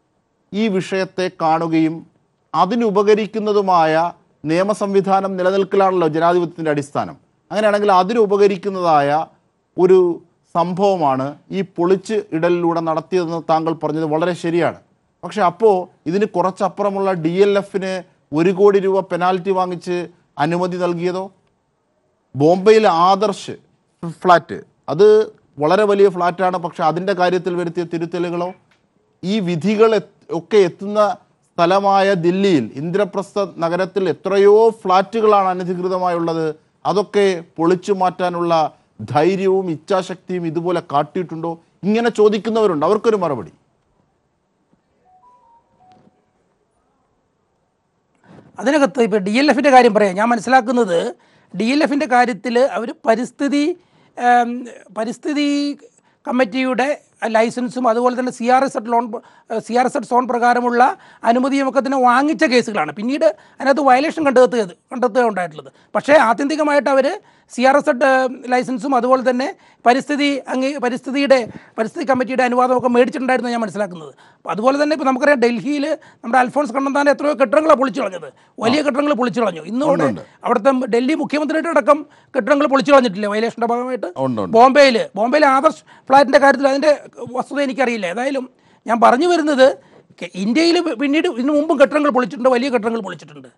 A: ഈ വിഷയത്തെ കാണുകയും അതിനുപകരിക്കുന്നതുമായ നിയമ സംവിധാനം നിലനിൽക്കലാണല്ലോ ജനാധിപത്യത്തിൻ്റെ അടിസ്ഥാനം അങ്ങനെയാണെങ്കിൽ അതിനുപകരിക്കുന്നതായ ഒരു സംഭവമാണ് ഈ പൊളിച്ച് ഇടലിലൂടെ നടത്തിയതെന്ന് താങ്കൾ പറഞ്ഞത് വളരെ ശരിയാണ് പക്ഷെ അപ്പോൾ ഇതിന് കുറച്ചപ്പുറമുള്ള ഡി എൽ എഫിന് ഒരു കോടി രൂപ പെനാൽറ്റി വാങ്ങിച്ച് അനുമതി നൽകിയതോ ബോംബെയിൽ ആദർശ് ഫ്ലാറ്റ് അത് വളരെ വലിയ ഫ്ലാറ്റാണ് പക്ഷെ അതിൻ്റെ കാര്യത്തിൽ വരുത്തിയ തിരുത്തലുകളോ ഈ വിധികൾ എത്ത് ഒക്കെ എത്തുന്ന സ്ഥലമായ ദില്ലിയിൽ ഇന്ദ്രപ്രസ്ഥ നഗരത്തിൽ എത്രയോ ഫ്ലാറ്റുകളാണ് അനധികൃതമായുള്ളത് അതൊക്കെ പൊളിച്ചു മാറ്റാനുള്ള ധൈര്യവും ഇച്ഛാശക്തിയും ഇതുപോലെ കാട്ടിയിട്ടുണ്ടോ ഇങ്ങനെ ചോദിക്കുന്നവരുണ്ട് അവർക്കൊരു മറുപടി
C: അതിനകത്ത് ഇപ്പോൾ ഡി എൽ എഫിൻ്റെ കാര്യം പറയാം ഞാൻ മനസ്സിലാക്കുന്നത് ഡി എൽ എഫിൻ്റെ കാര്യത്തിൽ അവർ പരിസ്ഥിതി ഏം, പരിസ്ഥിതി കമ്മിറ്റിയുടെ ലൈസൻസും അതുപോലെ തന്നെ C R zed loan C R zed zone പ്രകാരമുള്ള അനുമതിയും ഒക്കെ തന്നെ വാങ്ങിച്ച കേസുകളാണ് പിന്നീട് അതിനകത്ത് വയലേഷൻ കണ്ടെത്തുക കണ്ടെത്തുക ഉണ്ടായിട്ടുള്ളത് പക്ഷേ ആത്യന്തികമായിട്ട് അവർ സി ആർ എസ് എഡ് ലൈസൻസും അതുപോലെ തന്നെ പരിസ്ഥിതി അങ്ങ് പരിസ്ഥിതിയുടെ പരിസ്ഥിതി കമ്മിറ്റിയുടെ അനുവാദമൊക്കെ മേടിച്ചിട്ടുണ്ടായിരുന്നു ഞാൻ മനസ്സിലാക്കുന്നത് അപ്പോൾ അതുപോലെ തന്നെ ഇപ്പോൾ നമുക്കറിയാം ഡൽഹിയിൽ നമ്മുടെ അൽഫോൺസ് കണ്ണന്താൻ്റെ എത്രയോ കെട്ടിടങ്ങളാണ് പൊളിച്ചു കളഞ്ഞത് വലിയ കെട്ടിടങ്ങൾ പൊളിച്ചു കളഞ്ഞു ഇന്നും അവിടെ അവിടുത്തെ ഡൽഹി മുഖ്യമന്ത്രിയുടെ അടക്കം കെട്ടിടങ്ങൾ പൊളിച്ചു കളഞ്ഞിട്ടില്ല വയലേഷൻ്റെ ഭാഗമായിട്ട്
A: ഉണ്ട്, ഉണ്ട്.
C: ബോംബെയിൽ ബോംബെയിൽ ആദർശ് ഫ്ലാറ്റിൻ്റെ കാര്യത്തിൽ അതിൻ്റെ വസ്തുത എനിക്കറിയില്ല ഏതായാലും ഞാൻ പറഞ്ഞു വരുന്നത് ഇന്ത്യയിൽ പിന്നീട് ഇതിനു മുമ്പും കെട്ടിടങ്ങൾ പൊളിച്ചിട്ടുണ്ട് വലിയ കെട്ടിടങ്ങൾ പൊളിച്ചിട്ടുണ്ട്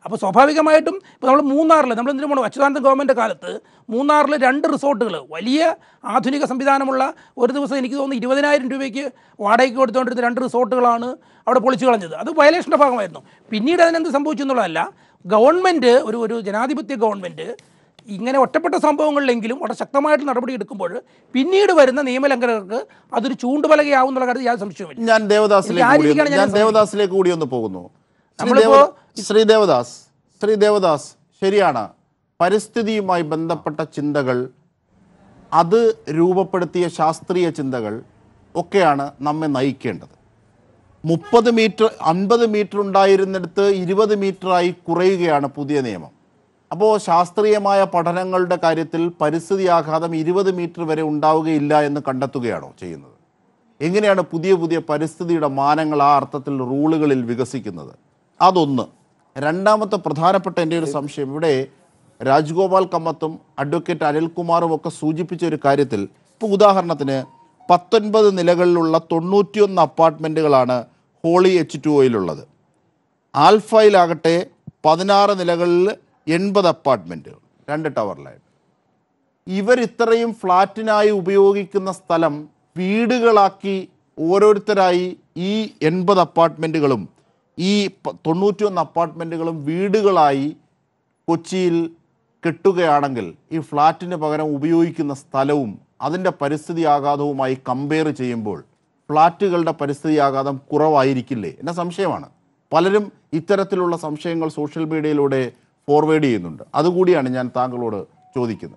C: അപ്പോൾ സ്വാഭാവികമായിട്ടും ഇപ്പോൾ നമ്മൾ മൂന്നാറിൽ നമ്മൾ എന്തിനു പോകണം അച്യുതാനന്ദ ഗവൺമെൻറ് കാലത്ത് മൂന്നാറിൽ രണ്ട് റിസോർട്ടുകൾ വലിയ ആധുനിക സംവിധാനമുള്ള ഒരു ദിവസം എനിക്ക് തോന്നുന്നു ഇരുപതിനായിരം രൂപയ്ക്ക് വാടകയ്ക്ക് കൊടുത്തുകൊണ്ടിരുന്ന രണ്ട് റിസോർട്ടുകളാണ് അവിടെ പൊളിച്ചു കളഞ്ഞത് അത് വയലേഷൻ്റെ ഭാഗമായിരുന്നു പിന്നീട് അതിനെന്ത് സംഭവിച്ചു എന്നുള്ളതല്ല ഗവൺമെൻറ് ഒരു ഒരു ജനാധിപത്യ ഗവൺമെൻറ് ഇങ്ങനെ ഒറ്റപ്പെട്ട സംഭവങ്ങളിലെങ്കിലും വളരെ ശക്തമായിട്ട് നടപടി എടുക്കുമ്പോൾ പിന്നീട് വരുന്ന നിയമലംഘനങ്ങൾക്ക് അതൊരു ചൂണ്ടുപലകയാവും എന്നുള്ള കാര്യത്തിൽ യാതൊരു സംശയവുമില്ല
A: ഞാൻ ദേവദാസിലേക്ക്
C: എനിക്ക് ആ
A: കൂടി
C: രീതിക്കാണ്
A: ഒന്ന്
C: ഞാൻ
A: ഞാൻ ദേവദാസിലേക്ക് കൂടി ഒന്ന് പോകുന്നു ശ്രീ
C: നമ്മളിപ്പോ-
A: ദേവ- ശ്രീ ദേവദാസ് ശ്രീ ദേവദാസ് ശരിയാണ് പരിസ്ഥിതിയുമായി ബന്ധപ്പെട്ട ചിന്തകൾ അത് രൂപപ്പെടുത്തിയ ശാസ്ത്രീയ ചിന്തകൾ ഒക്കെയാണ് നമ്മെ നയിക്കേണ്ടത് മുപ്പത് മീറ്റർ അൻപത് മീറ്റർ ഉണ്ടായിരുന്നിടത്ത് ഇരുപത് മീറ്ററായി കുറയുകയാണ് പുതിയ നിയമം അപ്പോൾ ശാസ്ത്രീയമായ പഠനങ്ങളുടെ കാര്യത്തിൽ പരിസ്ഥിതി ആഘാതം ഇരുപത് മീറ്റർ വരെ ഉണ്ടാവുകയില്ല എന്ന് കണ്ടെത്തുകയാണോ ചെയ്യുന്നത് എങ്ങനെയാണ് പുതിയ പുതിയ പരിസ്ഥിതിയുടെ മാനങ്ങൾ ആ അർത്ഥത്തിൽ റൂളുകളിൽ വികസിക്കുന്നത് അതൊന്ന് രണ്ടാമത്തെ പ്രധാനപ്പെട്ട എൻ്റെ ഒരു സംശയം ഇവിടെ രാജ്ഗോപാൽ കമ്മത്തും അഡ്വക്കേറ്റ് അനിൽകുമാറും ഒക്കെ സൂചിപ്പിച്ച ഒരു കാര്യത്തിൽ ഇപ്പോൾ ഉദാഹരണത്തിന് പത്തൊൻപത് നിലകളിലുള്ള തൊണ്ണൂറ്റിയൊന്ന് അപ്പാർട്ട്മെൻറ്റുകളാണ് ഹോളി എച്ച് ടു ഒയിലുള്ളത് ആൽഫയിലാകട്ടെ പതിനാറ് നിലകളിൽ എൺപത് അപ്പാർട്ട്മെൻറ്റുകൾ രണ്ട് ടവറിലായിട്ട് ഇവർ ഇത്രയും ഫ്ലാറ്റിനായി ഉപയോഗിക്കുന്ന സ്ഥലം വീടുകളാക്കി ഓരോരുത്തരായി ഈ എൺപത് അപ്പാർട്ട്മെൻറ്റുകളും ഈ പ- തൊണ്ണൂറ്റിയൊന്ന് അപ്പാർട്ട്മെൻറ്റുകളും വീടുകളായി കൊച്ചിയിൽ കെട്ടുകയാണെങ്കിൽ ഈ ഫ്ലാറ്റിന് പകരം ഉപയോഗിക്കുന്ന സ്ഥലവും അതിൻ്റെ പരിസ്ഥിതി ആഘാതവുമായി കമ്പയർ ചെയ്യുമ്പോൾ ഫ്ലാറ്റുകളുടെ പരിസ്ഥിതി ആഘാതം കുറവായിരിക്കില്ലേ എന്ന സംശയമാണ് പലരും ഇത്തരത്തിലുള്ള സംശയങ്ങൾ സോഷ്യൽ മീഡിയയിലൂടെ ഫോർവേഡ് ചെയ്യുന്നുണ്ട് അതുകൂടിയാണ് ഞാൻ താങ്കളോട് ചോദിക്കുന്നത്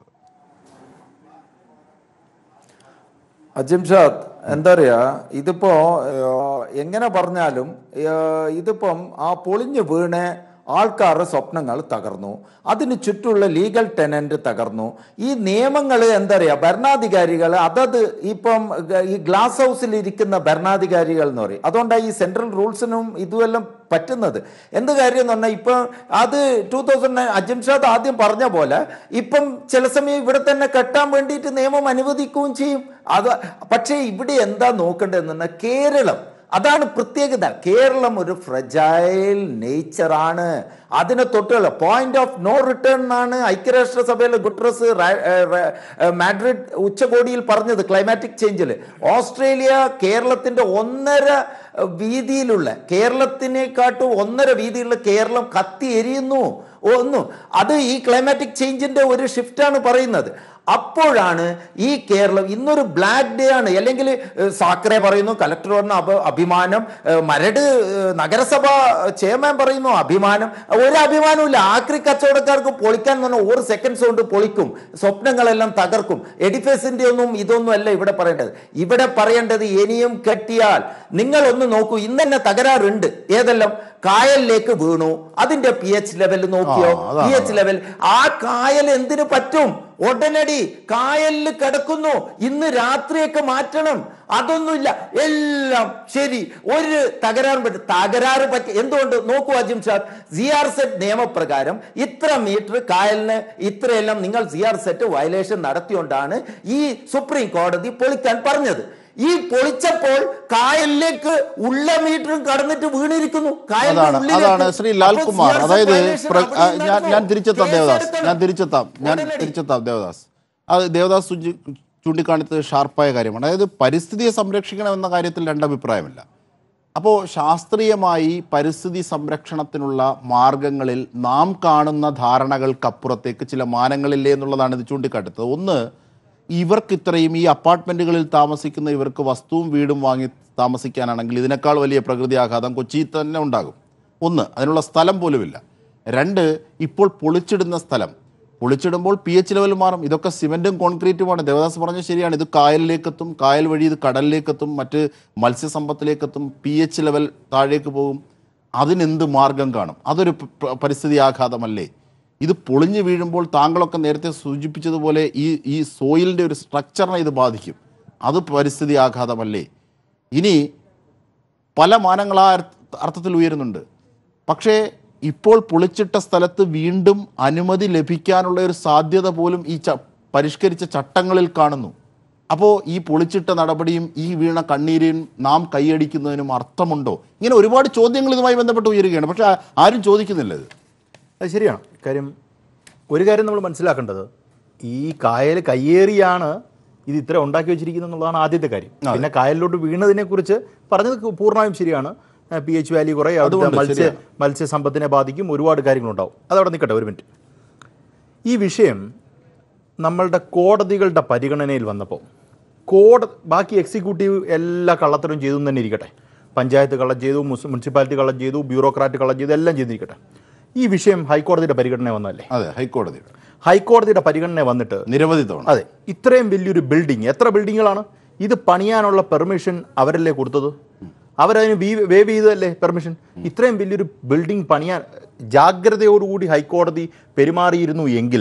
D: അജിംഷാദ് എന്താ പറയാ ഇതിപ്പോ ഏഹ്, എങ്ങനെ പറഞ്ഞാലും ഏഹ്, ഇതിപ്പം ആ പൊളിഞ്ഞു വീണ് ആൾക്കാരുടെ സ്വപ്നങ്ങൾ തകർന്നു അതിന് ചുറ്റുള്ള ലീഗൽ ടെനന്റ് തകർന്നു ഈ നിയമങ്ങൾ എന്താ പറയാ ഭരണാധികാരികൾ അതത് ഇപ്പം ഗ- ഈ ഗ്ലാസ് ഹൗസിൽ ഇരിക്കുന്ന ഭരണാധികാരികൾ എന്ന് പറയും അതുകൊണ്ടാണ് ഈ സെൻട്രൽ റൂൾസിനും ഇതുമെല്ലാം പറ്റുന്നത് എന്ത് കാര്യം എന്ന് പറഞ്ഞാൽ ഇപ്പം അത് ടൂ തൗസൻഡ് അജിംഷാദ് ആദ്യം പറഞ്ഞ പോലെ ഇപ്പം ചില സമയം ഇവിടെ തന്നെ കെട്ടാൻ വേണ്ടിയിട്ട് നിയമം അനുവദിക്കുകയും ചെയ്യും അത് പക്ഷേ ഇവിടെ എന്താ നോക്കേണ്ടതെന്ന് പറഞ്ഞാൽ കേരളം അതാണ് പ്രത്യേകത കേരളം ഒരു ഫ്രജൈൽ നേച്ചറാണ് അതിനെ തൊട്ടുള്ള പോയിന്റ് ഓഫ് നോ റിട്ടേൺ എന്നാണ് ഐക്യരാഷ്ട്രസഭയിലെ ഗുട്രസ് റാ- ഏ, റാ- ഏ, മാഡ്രിഡ് ഉച്ചകോടിയിൽ പറഞ്ഞത് ക്ലൈമാറ്റിക് ചേഞ്ചിൽ ഓസ്ട്രേലിയ കേരളത്തിന്റെ ഒന്നര വീതിയിലുള്ള കേരളത്തിനെക്കാട്ടും ഒന്നര വീതിയിലുള്ള കേരളം കത്തി എരിയുന്നു ഒന്നു അത് ഈ ക്ലൈമാറ്റിക് ചേഞ്ചിന്റെ ഒരു ഷിഫ്റ്റാണ് പറയുന്നത് അപ്പോഴാണ് ഈ കേരളം ഇന്നൊരു ബ്ലാക്ക് ഡേ ആണ് അല്ലെങ്കിൽ ഏഹ്, സാക്കറെ പറയുന്നു കലക്ടർ പറഞ്ഞ അപ അഭിമാനം ഏഹ്, മരട് ഏഹ്, നഗരസഭ ചെയർമാൻ പറയുന്നു അഭിമാനം ഒരു അഭിമാനവും ആക്രി കച്ചവടക്കാർക്ക് പൊളിക്കാൻ തന്നെ ഒരു സെക്കൻഡ്സ് കൊണ്ട് പൊളിക്കും സ്വപ്നങ്ങളെല്ലാം തകർക്കും എഡിഫേസിന്റെ ഒന്നും ഇതൊന്നും അല്ല ഇവിടെ പറയേണ്ടത് ഇവിടെ പറയേണ്ടത് ഇനിയും കെട്ടിയാൽ നിങ്ങൾ ഒന്ന് നോക്കൂ ഇന്ന് തന്നെ തകരാറുണ്ട് ഏതെല്ലാം കായലിലേക്ക് വീണു അതിന്റെ പി എച്ച് ലെവൽ നോക്കിയോ
A: ആ, അതാണ്,
D: പി എച്ച് ലെവൽ ആ കായൽ എന്തിനു പറ്റും ഉടനടി കായലിൽ കിടക്കുന്നു ഇന്ന് രാത്രിയൊക്കെ മാറ്റണം അതൊന്നുമില്ല എല്ലാം ശരി ഒരു തകരാറും പറ്റും തകരാറ് പറ്റി എന്തുകൊണ്ട് നോക്കൂ Ajim sir C R zed നിയമപ്രകാരം ഇത്ര മീറ്റർ കായലിന് ഇത്രയെല്ലാം നിങ്ങൾ സി ആർ സെറ്റ് വയലേഷൻ നടത്തിയോണ്ടാണ് ഈ സുപ്രീം കോടതി പൊളിക്കാൻ പറഞ്ഞത് ഈ പൊളിച്ചപ്പോൾ കായലിലേക്ക് ഉള്ള മീറ്ററും കടന്നിട്ട് വീണിരിക്കുന്നു കായലിന്റെ
A: അതാണ്
D: ഉള്ളിലേക്ക്.
A: അതാണ് ശ്രീ ലാൽകുമാർ
D: അപ്പോൾ CRZ
A: അതായത്
D: violation
A: പ്ര-
D: അവിടെ
A: ആ, ഞാൻ
D: നടക്കുമോ?
A: ഞാൻ തിരിച്ചെത്താം
D: കേസ്
A: ദേവദാസ്
D: എടുക്കണം.
A: ഞാൻ തിരിച്ചെത്താം ഞാൻ
D: ഉടനടി.
A: തിരിച്ചെത്താം ദേവദാസ് അത് ദേവദാസ് സൂചി- ചൂണ്ടിക്കാണിച്ചത് ഷാർപ്പായ കാര്യമാണ് അതായത് പരിസ്ഥിതിയെ സംരക്ഷിക്കണം എന്ന കാര്യത്തിൽ രണ്ടഭിപ്രായമില്ല അപ്പോൾ ശാസ്ത്രീയമായി പരിസ്ഥിതി സംരക്ഷണത്തിനുള്ള മാർഗങ്ങളിൽ നാം കാണുന്ന ധാരണകൾക്കപ്പുറത്തേക്ക് ചില മാനങ്ങളില്ലേ എന്നുള്ളതാണ് ഇത് ചൂണ്ടിക്കാട്ടുന്നത് ഒന്ന് ഇവർക്ക് ഇത്രയും ഈ അപ്പാർട്ട്മെൻറ്റുകളിൽ താമസിക്കുന്ന ഇവർക്ക് വസ്തുവും വീടും വാങ്ങി താമസിക്കാനാണെങ്കിൽ ഇതിനേക്കാൾ വലിയ പ്രകൃതി ആഘാതം കൊച്ചിയിൽ തന്നെ ഉണ്ടാകും ഒന്ന് അതിനുള്ള സ്ഥലം പോലുമില്ല രണ്ട് ഇപ്പോൾ പൊളിച്ചിടുന്ന സ്ഥലം പൊളിച്ചിടുമ്പോൾ പി എച്ച് ലെവൽ മാറും ഇതൊക്കെ സിമെന്റും കോൺക്രീറ്റുമാണ് ദേവദാസ് പറഞ്ഞ ശരിയാണ് ഇത് കായലിലേക്കെത്തും കായൽ വഴി ഇത് കടലിലേക്കെത്തും മറ്റ് മത്സ്യസമ്പത്തിലേക്കെത്തും പി എച്ച് ലെവൽ താഴേക്ക് പോകും അതിനെന്ത് മാർഗം കാണും അതൊരു പ- പ- പരിസ്ഥിതി ആഘാതമല്ലേ ഇത് പൊളിഞ്ഞു വീഴുമ്പോൾ താങ്കളൊക്കെ നേരത്തെ സൂചിപ്പിച്ചതുപോലെ ഈ ഈ സോയിലിൻ്റെ ഒരു സ്ട്രക്ചറിനെ ഇത് ബാധിക്കും അത് പരിസ്ഥിതി ആഘാതമല്ലേ ഇനി പല മാനങ്ങൾ ആ അർത്ഥ- അർത്ഥത്തിൽ ഉയരുന്നുണ്ട് പക്ഷേ ഇപ്പോൾ പൊളിച്ചിട്ട സ്ഥലത്ത് വീണ്ടും അനുമതി ലഭിക്കാനുള്ള ഒരു സാധ്യത പോലും ഈ ച പരിഷ്കരിച്ച ചട്ടങ്ങളിൽ കാണുന്നു അപ്പോൾ ഈ പൊളിച്ചിട്ട നടപടിയും ഈ വീണ കണ്ണീരിനും നാം കൈയടിക്കുന്നതിനും അർത്ഥമുണ്ടോ ഇങ്ങനെ ഒരുപാട് ചോദ്യങ്ങൾ ഇതുമായി ബന്ധപ്പെട്ട് ഉയരുകയാണ് പക്ഷേ ആ- ആരും ചോദിക്കുന്നില്ല ഇത്
E: അത് ശരിയാണ് കാര്യം ഒരു കാര്യം നമ്മൾ മനസ്സിലാക്കേണ്ടത് ഈ കായൽ കയ്യേറിയാണ് ഇത് ഇത്ര ഉണ്ടാക്കി വെച്ചിരിക്കുന്നത് എന്നുള്ളതാണ് ആദ്യത്തെ കാര്യം പിന്നെ കായലിലോട്ട് വീണതിനെ കുറിച്ച് പറഞ്ഞത് പൂർണ്ണമായും ശരിയാണ് പി എച്ച് വാല്യൂ കുറേ അവിടുത്തെ
A: അതുകൊണ്ട്
E: മത്സ്യ
A: ശരിയാണ്.
E: മത്സ്യസമ്പത്തിനെ ബാധിക്കും ഒരുപാട് കാര്യങ്ങളുണ്ടാവും അതവിടെ നിൽക്കട്ടെ ഒരു മിനിറ്റ് ഈ വിഷയം നമ്മളുടെ കോടതികളുടെ പരിഗണനയിൽ വന്നപ്പോൾ കോട ബാക്കി എക്സിക്യൂട്ടീവ് എല്ലാ കള്ളത്തരവും ചെയ്തു എന്ന് തന്നെ ഇരിക്കട്ടെ പഞ്ചായത്ത് കള്ളം ചെയ്തു മുസ് മുനിസിപ്പാലിറ്റി കള്ളം ചെയ്തു ബ്യൂറോക്രാറ്റ് കള്ളം ചെയ്തു എല്ലാം ചെയ്തിരിക്കട്ടെ ഈ വിഷയം ഹൈക്കോടതിയുടെ പരിഗണന വന്നതല്ലേ
A: അതെ ഹൈക്കോടതിയുടെ
E: ഹൈക്കോടതിയുടെ പരിഗണന വന്നിട്ട്
A: നിരവധി തവണ
E: അതെ ഇത്രയും വലിയൊരു ബിൽഡിംഗ് എത്ര ബിൽഡിങ്ങുകളാണ് ഇത് പണിയാനുള്ള പെർമിഷൻ അവരല്ലേ കൊടുത്തത് അവരതിന് വീ വേവ് ചെയ്തതല്ലേ പെർമിഷൻ ഇത്രയും വലിയൊരു ബിൽഡിംഗ് പണിയാൻ ജാഗ്രതയോടുകൂടി ഹൈക്കോടതി പെരുമാറിയിരുന്നു എങ്കിൽ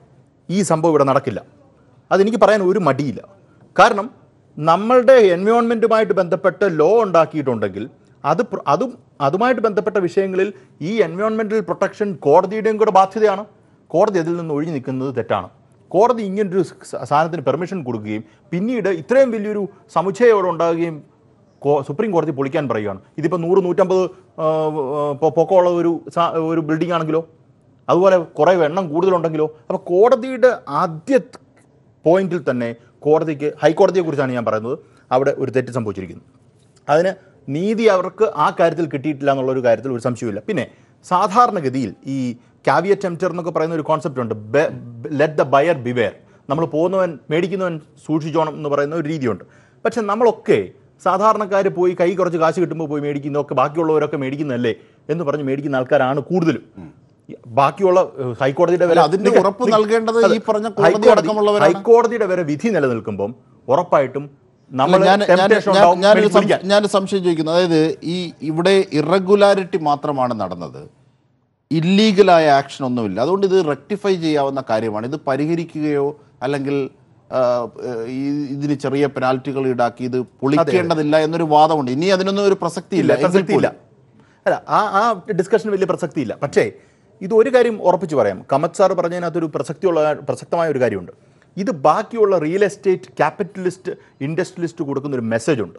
E: ഈ സംഭവം ഇവിടെ നടക്കില്ല അതെനിക്ക് പറയാൻ ഒരു മടിയില്ല കാരണം നമ്മളുടെ എൻവയോൺമെൻറ്റുമായിട്ട് ബന്ധപ്പെട്ട് ലോ ഉണ്ടാക്കിയിട്ടുണ്ടെങ്കിൽ അത് പ്ര- അതും അതുമായിട്ട് ബന്ധപ്പെട്ട വിഷയങ്ങളിൽ ഈ എൻവയോൺമെൻറ്റൽ പ്രൊട്ടക്ഷൻ കോടതിയുടെയും കൂടെ ബാധ്യതയാണ് കോടതി അതിൽ നിന്ന് ഒഴിഞ്ഞു നിൽക്കുന്നത് തെറ്റാണ് കോടതി ഇങ്ങനൊരു സ- സാധനത്തിന് പെർമിഷൻ കൊടുക്കുകയും പിന്നീട് ഇത്രയും വലിയൊരു സമുച്ചയം അവിടെ ഉണ്ടാകുകയും കോ- സുപ്രീം കോടതി പൊളിക്കാൻ പറയുകയാണ് ഇതിപ്പോൾ നൂറ് നൂറ്റമ്പത് ആ, ആ, പൊക്കമുള്ള ഒരു സാ- ഒരു ബിൽഡിംഗ് ആണെങ്കിലോ അതുപോലെ കുറേ എണ്ണം കൂടുതലുണ്ടെങ്കിലോ അപ്പോൾ കോടതിയുടെ ആദ്യ പോയിന്റിൽ തന്നെ കോടതിക്ക് ഹൈക്കോടതിയെക്കുറിച്ചാണ് ഞാൻ പറയുന്നത് അവിടെ ഒരു തെറ്റ് സംഭവിച്ചിരിക്കുന്നു അതിന് നീതി അവർക്ക് ആ കാര്യത്തിൽ കിട്ടിയിട്ടില്ല എന്നുള്ളൊരു കാര്യത്തിൽ ഒരു സംശയമില്ല പിന്നെ സാധാരണഗതിയിൽ ഈ കാവിയ ടെംപ്റ്റർ എന്നൊക്കെ പറയുന്ന ഒരു കോൺസെപ്റ്റ് ഉണ്ട് ലെറ്റ് ദ ബയർ ബിവെയർ നമ്മൾ പോകുന്നവൻ മേടിക്കുന്നവൻ സൂക്ഷിച്ചോണം എന്ന് പറയുന്ന ഒരു രീതിയുണ്ട് പക്ഷെ നമ്മളൊക്കെ സാധാരണക്കാർ പോയി കൈ കുറച്ച് കാശ് കിട്ടുമ്പോൾ പോയി മേടിക്കുന്നതൊക്കെ ബാക്കിയുള്ളവരൊക്കെ മേടിക്കുന്നതല്ലേ എന്ന് പറഞ്ഞ് മേടിക്കുന്ന ആൾക്കാരാണ് കൂടുതലും ബാക്കിയുള്ള ഏഹ്, ഹൈക്കോടതിയുടെ
A: അല്ല, അതിന്റെ
E: നിക്ക-
A: ഉറപ്പ്
E: നിക്ക-
A: നൽകേണ്ടത് ഈ
E: അതെ.
A: പറഞ്ഞ കോടതി
E: ഹൈക്കോടതി-
A: അടക്കമുള്ളവരാണ്.
E: ഹൈക്കോടതിയുടെ വരെ വിധി നിലനിൽക്കുമ്പോൾ ഉറപ്പായിട്ടും നമ്മൾ
A: ഞാൻ ഞാൻ-
E: temptation
A: ഞാൻ-
E: ഉണ്ടാവും
A: ഞാനൊരു
E: മേടിച്ച്
A: സംശയം- ഞാനൊരു സംശയം ചോദിക്കുന്നു അതായത് ഈ ഇവിടെ ഇറഗുലാരിറ്റി മാത്രമാണ് നടന്നത് ഇല്ലീഗലായ ആക്ഷൻ ഒന്നുമില്ല അതുകൊണ്ട് ഇത് റെക്ടിഫൈ ചെയ്യാവുന്ന കാര്യമാണ് ഇത് പരിഹരിക്കുകയോ അല്ലെങ്കിൽ ആ, ഈ ഇതിന് ചെറിയ പെനാൽറ്റികൾ ഈടാക്കി ഇത് പൊളിക്കേണ്ടതില്ല എന്നൊരു വാദമുണ്ട് ഇനി അതിനൊന്നും ഒരു പ്രസക്തി ഇല്ല എങ്കിൽ
E: പ്രസക്തിയില്ല
A: പോലും.
E: അല്ല ആ ആ ഡിസ്കഷന് വലിയ പ്രസക്തിയില്ല പക്ഷേ ഇത് ഒരു കാര്യം ഉറപ്പിച്ച് പറയാം കമത് സാർ പറഞ്ഞതിനകത്തൊരു പ്രസക്തിയുള്ള പ്രസക്തമായ ഒരു കാര്യമുണ്ട് ഇത് ബാക്കിയുള്ള റിയൽ എസ്റ്റേറ്റ് ക്യാപിറ്റലിസ്റ്റ് ഇൻഡസ്ട്രിയലിസ്റ്റ് കൊടുക്കുന്ന ഒരു മെസ്സേജ് ഉണ്ട്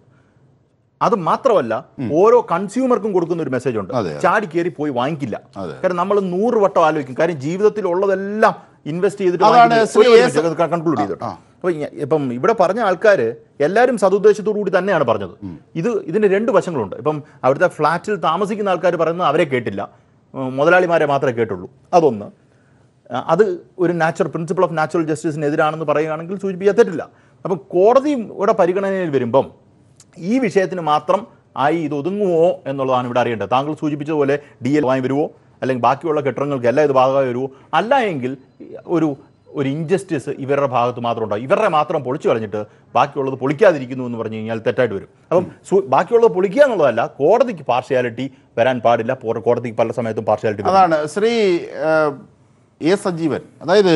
E: അത് മാത്രമല്ല ഓരോ കൺസ്യൂമർക്കും കൊടുക്കുന്ന ഒരു മെസ്സേജ് ഉണ്ട്
A: അതെ, അതെ.
E: ചാടി കയറി പോയി വാങ്ങിക്കില്ല
A: അതെ.
E: കാരണം നമ്മൾ നൂറ് വട്ടം ആലോചിക്കും കാര്യം ജീവിതത്തിൽ ഉള്ളതെല്ലാം ഇൻവെസ്റ്റ് ചെയ്തിട്ട്
A: അതാണ്
E: വാങ്ങിക്കുന്നത്.
A: ശ്രീ
E: ഒരു- ഒരു
A: എസ്-
E: മിനിറ്റ്, കൺക്ലൂഡ് ചെയ്തിട്ട്
A: ആ.
E: അപ്പോൾ ഇങ്ങ- ഇപ്പം ഇവിടെ പറഞ്ഞ ആൾക്കാർ എല്ലാവരും സതുദ്ദേശത്തോടു കൂടി തന്നെയാണ് പറഞ്ഞത് ഇത് ഇതിന് രണ്ട് വശങ്ങളുണ്ട് ഇപ്പം അവിടുത്തെ ഫ്ലാറ്റിൽ താമസിക്കുന്ന ആൾക്കാർ പറയുന്നത് അവരെ കേട്ടില്ല ഉം, മുതലാളിമാരെ മാത്രമേ കേട്ടുള്ളൂ അതൊന്ന് ആ, അത് ഒരു നാച്ചുറൽ പ്രിൻസിപ്പിൾ ഓഫ് നാച്ചുറൽ ജസ്റ്റിസിനെതിരാണെന്ന് പറയുകയാണെങ്കിൽ സൂചിപ്പിക്കാൻ തെറ്റില്ല അപ്പം കോടതിയും ഇവിടെ പരിഗണനയിൽ വരുമ്പം ഈ വിഷയത്തിന് മാത്രം ആയി ഇത് ഒതുങ്ങുമോ എന്നുള്ളതാണ് ഇവിടെ അറിയേണ്ടത് താങ്കൾ സൂചിപ്പിച്ചതുപോലെ ഡി എൽ വാങ്ങി വരുമോ അല്ലെങ്കിൽ ബാക്കിയുള്ള കെട്ടിടങ്ങൾക്ക് എല്ലാം ഇത് ഭാഗമായി വരുമോ അല്ല എങ്കിൽ ഒരു ഒരു ഇൻജസ്റ്റിസ് ഇവരുടെ ഭാഗത്ത് മാത്രം ഉണ്ടാവും ഇവരുടെ മാത്രം പൊളിച്ചു കളഞ്ഞിട്ട് ബാക്കിയുള്ളത് പൊളിക്കാതിരിക്കുന്നു എന്ന് പറഞ്ഞു കഴിഞ്ഞാൽ തെറ്റായിട്ട് വരും അപ്പം സു- ബാക്കിയുള്ളത് പൊളിക്കുക എന്നുള്ളതല്ല കോടതിക്ക് പാർഷ്യാലിറ്റി വരാൻ പാടില്ല പോ- കോടതിക്ക് പല സമയത്തും പാർഷ്യാലിറ്റി
A: അതാണ് ശ്രീ ഏഹ്, എ സജീവൻ അതായത്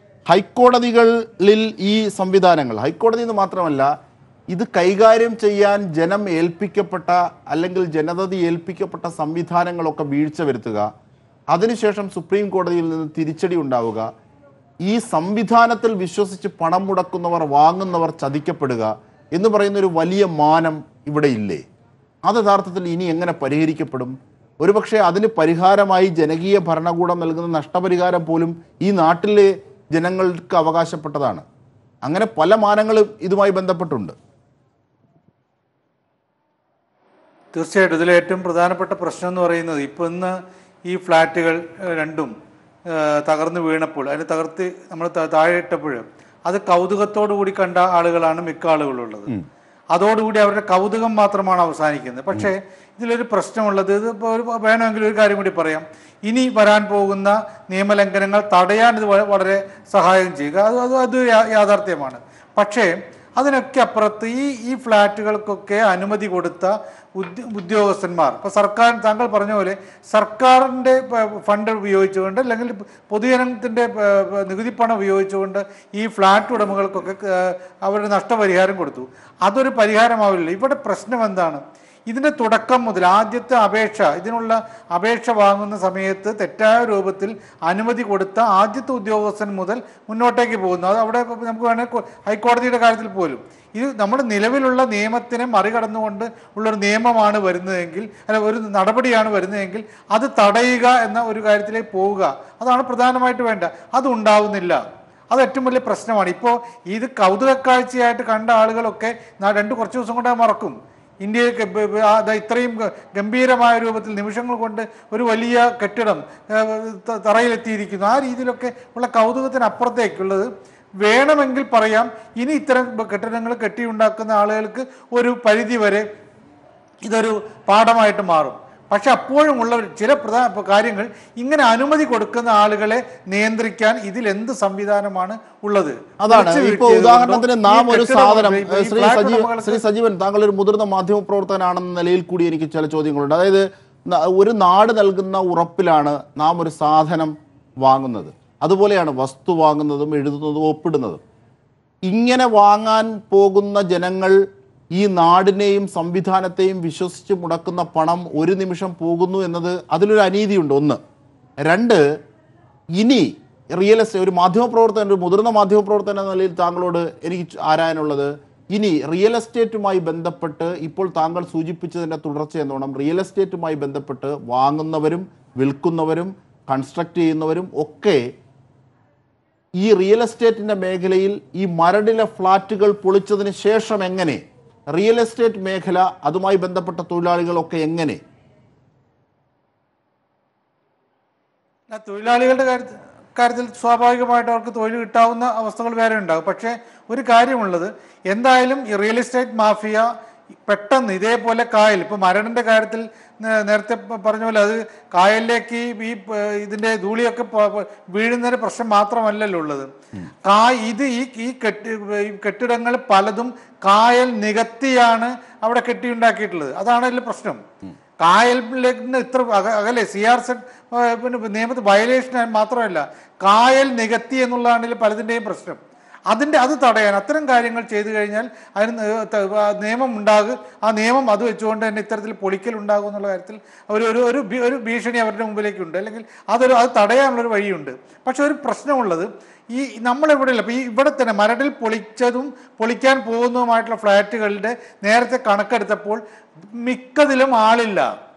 A: ഹൈക്കോടതികളിൽ ഈ സംവിധാനങ്ങൾ ഹൈക്കോടതി എന്ന് മാത്രമല്ല ഇത് കൈകാര്യം ചെയ്യാൻ ജനം ഏൽപ്പിക്കപ്പെട്ട അല്ലെങ്കിൽ ജനതതി ഏൽപ്പിക്കപ്പെട്ട സംവിധാനങ്ങളൊക്കെ വീഴ്ച വരുത്തുക അതിനുശേഷം സുപ്രീം കോടതിയിൽ നിന്ന് തിരിച്ചടി ഉണ്ടാവുക ഈ സംവിധാനത്തിൽ വിശ്വസിച്ച് പണം മുടക്കുന്നവർ വാങ്ങുന്നവർ ചതിക്കപ്പെടുക എന്ന് പറയുന്ന ഒരു വലിയ മാനം ഇവിടെ ഇല്ലേ അത് യഥാർത്ഥത്തിൽ ഇനി എങ്ങനെ പരിഹരിക്കപ്പെടും ഒരുപക്ഷെ അതിന് പരിഹാരമായി ജനകീയ ഭരണകൂടം നൽകുന്ന നഷ്ടപരിഹാരം പോലും ഈ നാട്ടിലെ ജനങ്ങൾക്ക് അവകാശപ്പെട്ടതാണ് അങ്ങനെ പല മാനങ്ങളും ഇതുമായി ബന്ധപ്പെട്ടുണ്ട്
F: തീർച്ചയായിട്ടും ഇതിൽ ഏറ്റവും പ്രധാനപ്പെട്ട പ്രശ്നം എന്ന് പറയുന്നത് ഇപ്പോൾ ഇന്ന് ഈ ഫ്ലാറ്റുകൾ ഏഹ്, രണ്ടും ഏഹ്, തകർന്ന് വീണപ്പോൾ അതിന് തകർത്ത് നമ്മൾ ത- താഴെ ഇട്ടപ്പോൾ അത് കൗതുകത്തോടു കൂടി കണ്ട ആളുകളാണ് മിക്ക ആളുകളുള്ളത് അതോടുകൂടി അവരുടെ കൗതുകം മാത്രമാണ് അവസാനിക്കുന്നത് പക്ഷേ ഇതിലൊരു പ്രശ്നമുള്ളത് ഇത് ഇപ്പോൾ ഒരു വേണമെങ്കിൽ ഒരു കാര്യം കൂടി പറയാം ഇനി വരാൻ പോകുന്ന നിയമലംഘനങ്ങൾ തടയാൻ ഇത് വ- വളരെ സഹായം ചെയ്യുക അത് അത് അത് യാ- യാഥാർത്ഥ്യമാണ് പക്ഷേ അതിനൊക്കെ അപ്പുറത്ത് ഈ ഈ ഫ്ലാറ്റുകൾക്കൊക്കെ അനുമതി കൊടുത്ത ഉദ്യ ഉദ്യോഗസ്ഥന്മാർ ഇപ്പോൾ സർക്കാർ താങ്കൾ പറഞ്ഞ പോലെ സർക്കാരിൻ്റെ ഫണ്ട് ഉപയോഗിച്ചുകൊണ്ട് അല്ലെങ്കിൽ പൊതുജനത്തിൻ്റെ നികുതി പണം ഉപയോഗിച്ചുകൊണ്ട് ഈ ഫ്ലാറ്റ് ഉടമകൾക്കൊക്കെ ഏഹ്, അവരുടെ നഷ്ടപരിഹാരം കൊടുത്തു അതൊരു പരിഹാരമാവില്ല ഇവിടെ പ്രശ്നം എന്താണ് ഇതിന്റെ തുടക്കം മുതൽ ആദ്യത്തെ അപേക്ഷ ഇതിനുള്ള അപേക്ഷ വാങ്ങുന്ന സമയത്ത് തെറ്റായ രൂപത്തിൽ അനുമതി കൊടുത്ത ആദ്യത്തെ ഉദ്യോഗസ്ഥൻ മുതൽ മുന്നോട്ടേക്ക് പോകുന്നു അത് അവിടെ ഇപ്പൊ നമുക്ക് വേണമെങ്കിൽ കൊ- ഹൈക്കോടതിയുടെ കാര്യത്തിൽ പോലും ഇത് നമ്മുടെ നിലവിലുള്ള നിയമത്തിനെ മറികടന്നുകൊണ്ട് ഉള്ളൊരു നിയമമാണ് വരുന്നതെങ്കിൽ അല്ല ഒരു നടപടിയാണ് വരുന്നതെങ്കിൽ അത് തടയുക എന്ന ഒരു കാര്യത്തിലേക്ക് പോവുക അതാണ് പ്രധാനമായിട്ട് വേണ്ട അത് ഉണ്ടാവുന്നില്ല അത് ഏറ്റവും വലിയ പ്രശ്നമാണ് ഇപ്പോൾ ഇത് കൗതുക കാഴ്ചയായിട്ട് കണ്ട ആളുകളൊക്കെ നാ- രണ്ട് കുറച്ച് ദിവസം കൊണ്ട് അത് മറക്കും ഇന്ത്യയിൽ ഗ- ബ- ബ- ആ ദാ ഇത്രയും ഗ- ഗംഭീരമായ രൂപത്തിൽ നിമിഷങ്ങൾ കൊണ്ട് ഒരു വലിയ കെട്ടിടം ആ, ത- തറയിലെത്തിയിരിക്കുന്നു ആ രീതിയിലൊക്കെ ഉള്ള കൗതുകത്തിനപ്പുറത്തേക്കുള്ളത് വേണമെങ്കിൽ പറയാം ഇനി ഇത്തരം ബ- കെട്ടിടങ്ങൾ കെട്ടിയുണ്ടാക്കുന്ന ആളുകൾക്ക് ഒരു പരിധി വരെ ഇതൊരു പാഠമായിട്ട് മാറും പക്ഷെ അപ്പോഴും ഉള്ള ചില പ്രധാന കാര്യങ്ങൾ ഇങ്ങനെ അനുമതി കൊടുക്കുന്ന ആളുകളെ നിയന്ത്രിക്കാൻ ഇതിൽ എന്ത് സംവിധാനമാണ് ഉള്ളത്
A: അതാണ്
F: കുറച്ച്
A: ഇപ്പൊ
F: വീഴ്ച
A: ഉദാഹരണത്തിന്
F: ചെയ്തുകൊണ്ടോ,
A: നാം
F: ഈ
A: ഒരു
F: കെട്ടിട
A: സാധനം
F: ഉടമ- ഈ
A: ശ്രീ
F: ഫ്ലാറ്റ്
A: സജീവൻ
F: ഉടമകൾക്ക്
A: ശ്രീ സജീവൻ താങ്കൾ ഒരു മുതിർന്ന മാധ്യമ പ്രവർത്തകനാണെന്ന നിലയിൽ കൂടി എനിക്ക് ചില ചോദ്യങ്ങളുണ്ട് അതായത് ന- ഒരു നാട് നൽകുന്ന ഉറപ്പിലാണ് നാം ഒരു സാധനം വാങ്ങുന്നത് അതുപോലെയാണ് വസ്തു വാങ്ങുന്നതും എഴുതുന്നതും ഒപ്പിടുന്നതും ഇങ്ങനെ വാങ്ങാൻ പോകുന്ന ജനങ്ങൾ ഈ നാടിനെയും സംവിധാനത്തെയും വിശ്വസിച്ച് മുടക്കുന്ന പണം ഒരു നിമിഷം പോകുന്നു എന്നത് അതിലൊരു അനീതിയുണ്ട് ഒന്ന് രണ്ട് ഇനി റിയൽ എസ്റ്റേറ്റ് ഒരു മാധ്യമപ്രവർത്തകൻ ഒരു മുതിർന്ന മാധ്യമപ്രവർത്തകൻ എന്ന നിലയിൽ താങ്കളോട് എനിക്ക് ച- ആരായാനുള്ളത് ഇനി റിയൽ എസ്റ്റേറ്റുമായി ബന്ധപ്പെട്ട് ഇപ്പോൾ താങ്കൾ സൂചിപ്പിച്ചതിൻ്റെ തുടർച്ച എന്നോണം റിയൽ എസ്റ്റേറ്റുമായി ബന്ധപ്പെട്ട് വാങ്ങുന്നവരും വിൽക്കുന്നവരും കൺസ്ട്രക്ട് ചെയ്യുന്നവരും ഒക്കെ ഈ റിയൽ എസ്റ്റേറ്റിന്റെ മേഖലയിൽ ഈ മരടിലെ ഫ്ളാറ്റുകൾ പൊളിച്ചതിന് ശേഷം എങ്ങനെ റിയൽ എസ്റ്റേറ്റ് മേഖല അതുമായി ബന്ധപ്പെട്ട തൊഴിലാളികളൊക്കെ എങ്ങനെ
F: ആ തൊഴിലാളികളുടെ കാര്യത്തിൽ കാര്യത്തിൽ സ്വാഭാവികമായിട്ട് അവർക്ക് തൊഴിൽ കിട്ടാവുന്ന അവസ്ഥകൾ വേറെ ഉണ്ടാകും പക്ഷേ ഒരു കാര്യമുള്ളത് എന്തായാലും ഈ റിയൽ എസ്റ്റേറ്റ് മാഫിയ പെട്ടെന്ന് ഇതേപോലെ കായൽ ഇപ്പൊ മരടിന്റെ കാര്യത്തിൽ നേ- നേരത്തെ പ- പറഞ്ഞ പോലെ അത് കായലിലേക്ക് ഈ ഈ പ- ഇതിന്റെ ധൂളിയൊക്കെ പ- പ- വീഴുന്നൊരു പ്രശ്നം മാത്രമല്ലല്ലോ ഉള്ളത് കാ ഇത് ഈ ഈ കെട്ടി ഈ കെട്ടിടങ്ങൾ പലതും കായൽ നികത്തിയാണ് അവിടെ കെട്ടിയുണ്ടാക്കിയിട്ടുള്ളത് അതാണ് അതിൽ പ്രശ്നം കായലിലേക്ക് നിന്ന് ഇത്ര അക- അകലെ സി ആർ സെഡ് പിന്നെ നിയമത്തിൽ വയലേഷൻ മാത്രമല്ല കായൽ നികത്തി എന്നുള്ളതാണ് ഇതിൽ പലതിൻ്റെയും പ്രശ്നം അതിൻ്റെ അത് തടയാൻ അത്തരം കാര്യങ്ങൾ ചെയ്തു കഴിഞ്ഞാൽ അതിന് ന- ത- ആ നിയമം ഉണ്ടാകും ആ നിയമം അത് വെച്ചുകൊണ്ട് തന്നെ ഇത്തരത്തിൽ പൊളിക്കൽ ഉണ്ടാകും എന്നുള്ള കാര്യത്തിൽ ഒരു ഒരു ഒരു ഭീ- ഒരു ഭീഷണി അവരുടെ മുമ്പിലേക്കുണ്ട് അല്ലെങ്കിൽ അതൊരു അത് തടയാനുള്ളൊരു വഴിയുണ്ട് പക്ഷെ ഒരു പ്രശ്നമുള്ളത് ഈ നമ്മളിവിടെ ഇല്ല ഇപ്പം ഈ ഇവിടെ തന്നെ മരടിൽ പൊളിച്ചതും പൊളിക്കാൻ പോകുന്നതുമായിട്ടുള്ള ഫ്ലാറ്റുകളുടെ നേരത്തെ കണക്കെടുത്തപ്പോൾ മിക്കതിലും ആളില്ല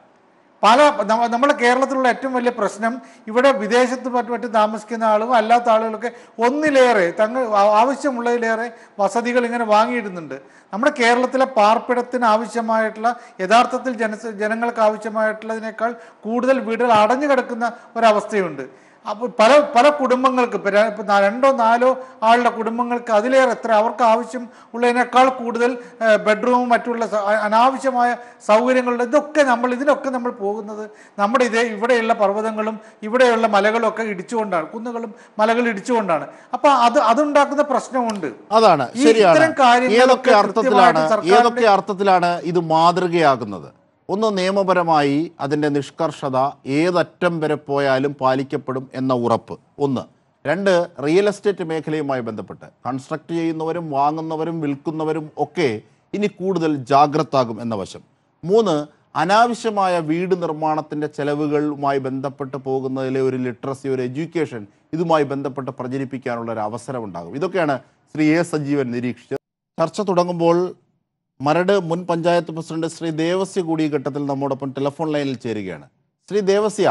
F: പല നമ്മ- നമ്മുടെ കേരളത്തിലുള്ള ഏറ്റവും വലിയ പ്രശ്നം ഇവിടെ വിദേശത്ത് മറ്റു മറ്റു താമസിക്കുന്ന ആളും അല്ലാത്ത ആളുകളൊക്കെ ഒന്നിലേറെ തങ്ങൾ ആ- ആവശ്യമുള്ളതിലേറെ വസതികൾ ഇങ്ങനെ വാങ്ങിയിടുന്നുണ്ട് നമ്മുടെ കേരളത്തിലെ പാർപ്പിടത്തിന് ആവശ്യമായിട്ടുള്ള യഥാർത്ഥത്തിൽ ജന ജനങ്ങൾക്ക് ആവശ്യമായിട്ടുള്ളതിനേക്കാൾ കൂടുതൽ വീടുകൾ അടഞ്ഞു കിടക്കുന്ന ഒരവസ്ഥയുണ്ട് അപ്പോൾ പല പല കുടുംബങ്ങൾക്ക് ഇപ്പൊ ര- ഇപ്പൊ നാ- രണ്ടോ നാലോ ആളുടെ കുടുംബങ്ങൾക്ക് അതിലേറെ എത്ര അവർക്ക് ആവശ്യം ഉള്ളതിനേക്കാൾ കൂടുതൽ ഏഹ്, ബെഡ്റൂമും മറ്റുള്ള സ- അ- അനാവശ്യമായ സൗകര്യങ്ങളുണ്ട് ഇതൊക്കെ നമ്മൾ ഇതിനൊക്കെ നമ്മൾ പോകുന്നത് നമ്മുടെ ഇതേ ഇവിടെയുള്ള പർവ്വതങ്ങളും ഇവിടെയുള്ള മലകളും ഒക്കെ ഇടിച്ചുകൊണ്ടാണ് കുന്നുകളും മലകളും ഇടിച്ചുകൊണ്ടാണ് അപ്പൊ അത് അതുണ്ടാക്കുന്ന പ്രശ്നമുണ്ട്
A: അതാണ്
F: ഈ
A: ശരിയാണ്
F: ഇത്തരം കാര്യങ്ങളൊക്കെ
A: ഏതൊക്കെ അർത്ഥത്തിലാണ്
F: കൃത്യമായിട്ട് സർക്കാരിന്റെ-
A: ഏതൊക്കെ അർത്ഥത്തിലാണ് ഇത് മാതൃകയാകുന്നത് ഒന്ന് നിയമപരമായി അതിൻ്റെ നിഷ്കർഷത ഏതറ്റം വരെ പോയാലും പാലിക്കപ്പെടും എന്ന ഉറപ്പ് ഒന്ന് രണ്ട് റിയൽ എസ്റ്റേറ്റ് മേഖലയുമായി ബന്ധപ്പെട്ട് കൺസ്ട്രക്ട് ചെയ്യുന്നവരും വാങ്ങുന്നവരും വിൽക്കുന്നവരും ഒക്കെ ഇനി കൂടുതൽ ജാഗ്രതാകും എന്ന വശം മൂന്ന് അനാവശ്യമായ വീട് നിർമ്മാണത്തിൻ്റെ ചെലവുകളുമായി ബന്ധപ്പെട്ട് പോകുന്നതിലെ ഒരു ലിറ്ററസി ഒരു എഡ്യൂക്കേഷൻ ഇതുമായി ബന്ധപ്പെട്ട് പ്രചരിപ്പിക്കാനുള്ള ഒരു അവസരമുണ്ടാകും ഇതൊക്കെയാണ് ശ്രീ എ സജീവൻ നിരീക്ഷിച്ചത് ചർച്ച തുടങ്ങുമ്പോൾ മരട് മുൻ പഞ്ചായത്ത് പ്രസിഡന്റ് ശ്രീ ദേവസ്യ കൂടി ഈ ഘട്ടത്തിൽ നമ്മോടൊപ്പം ടെലിഫോൺ ലൈനിൽ ചേരുകയാണ് ശ്രീ ദേവസ്യ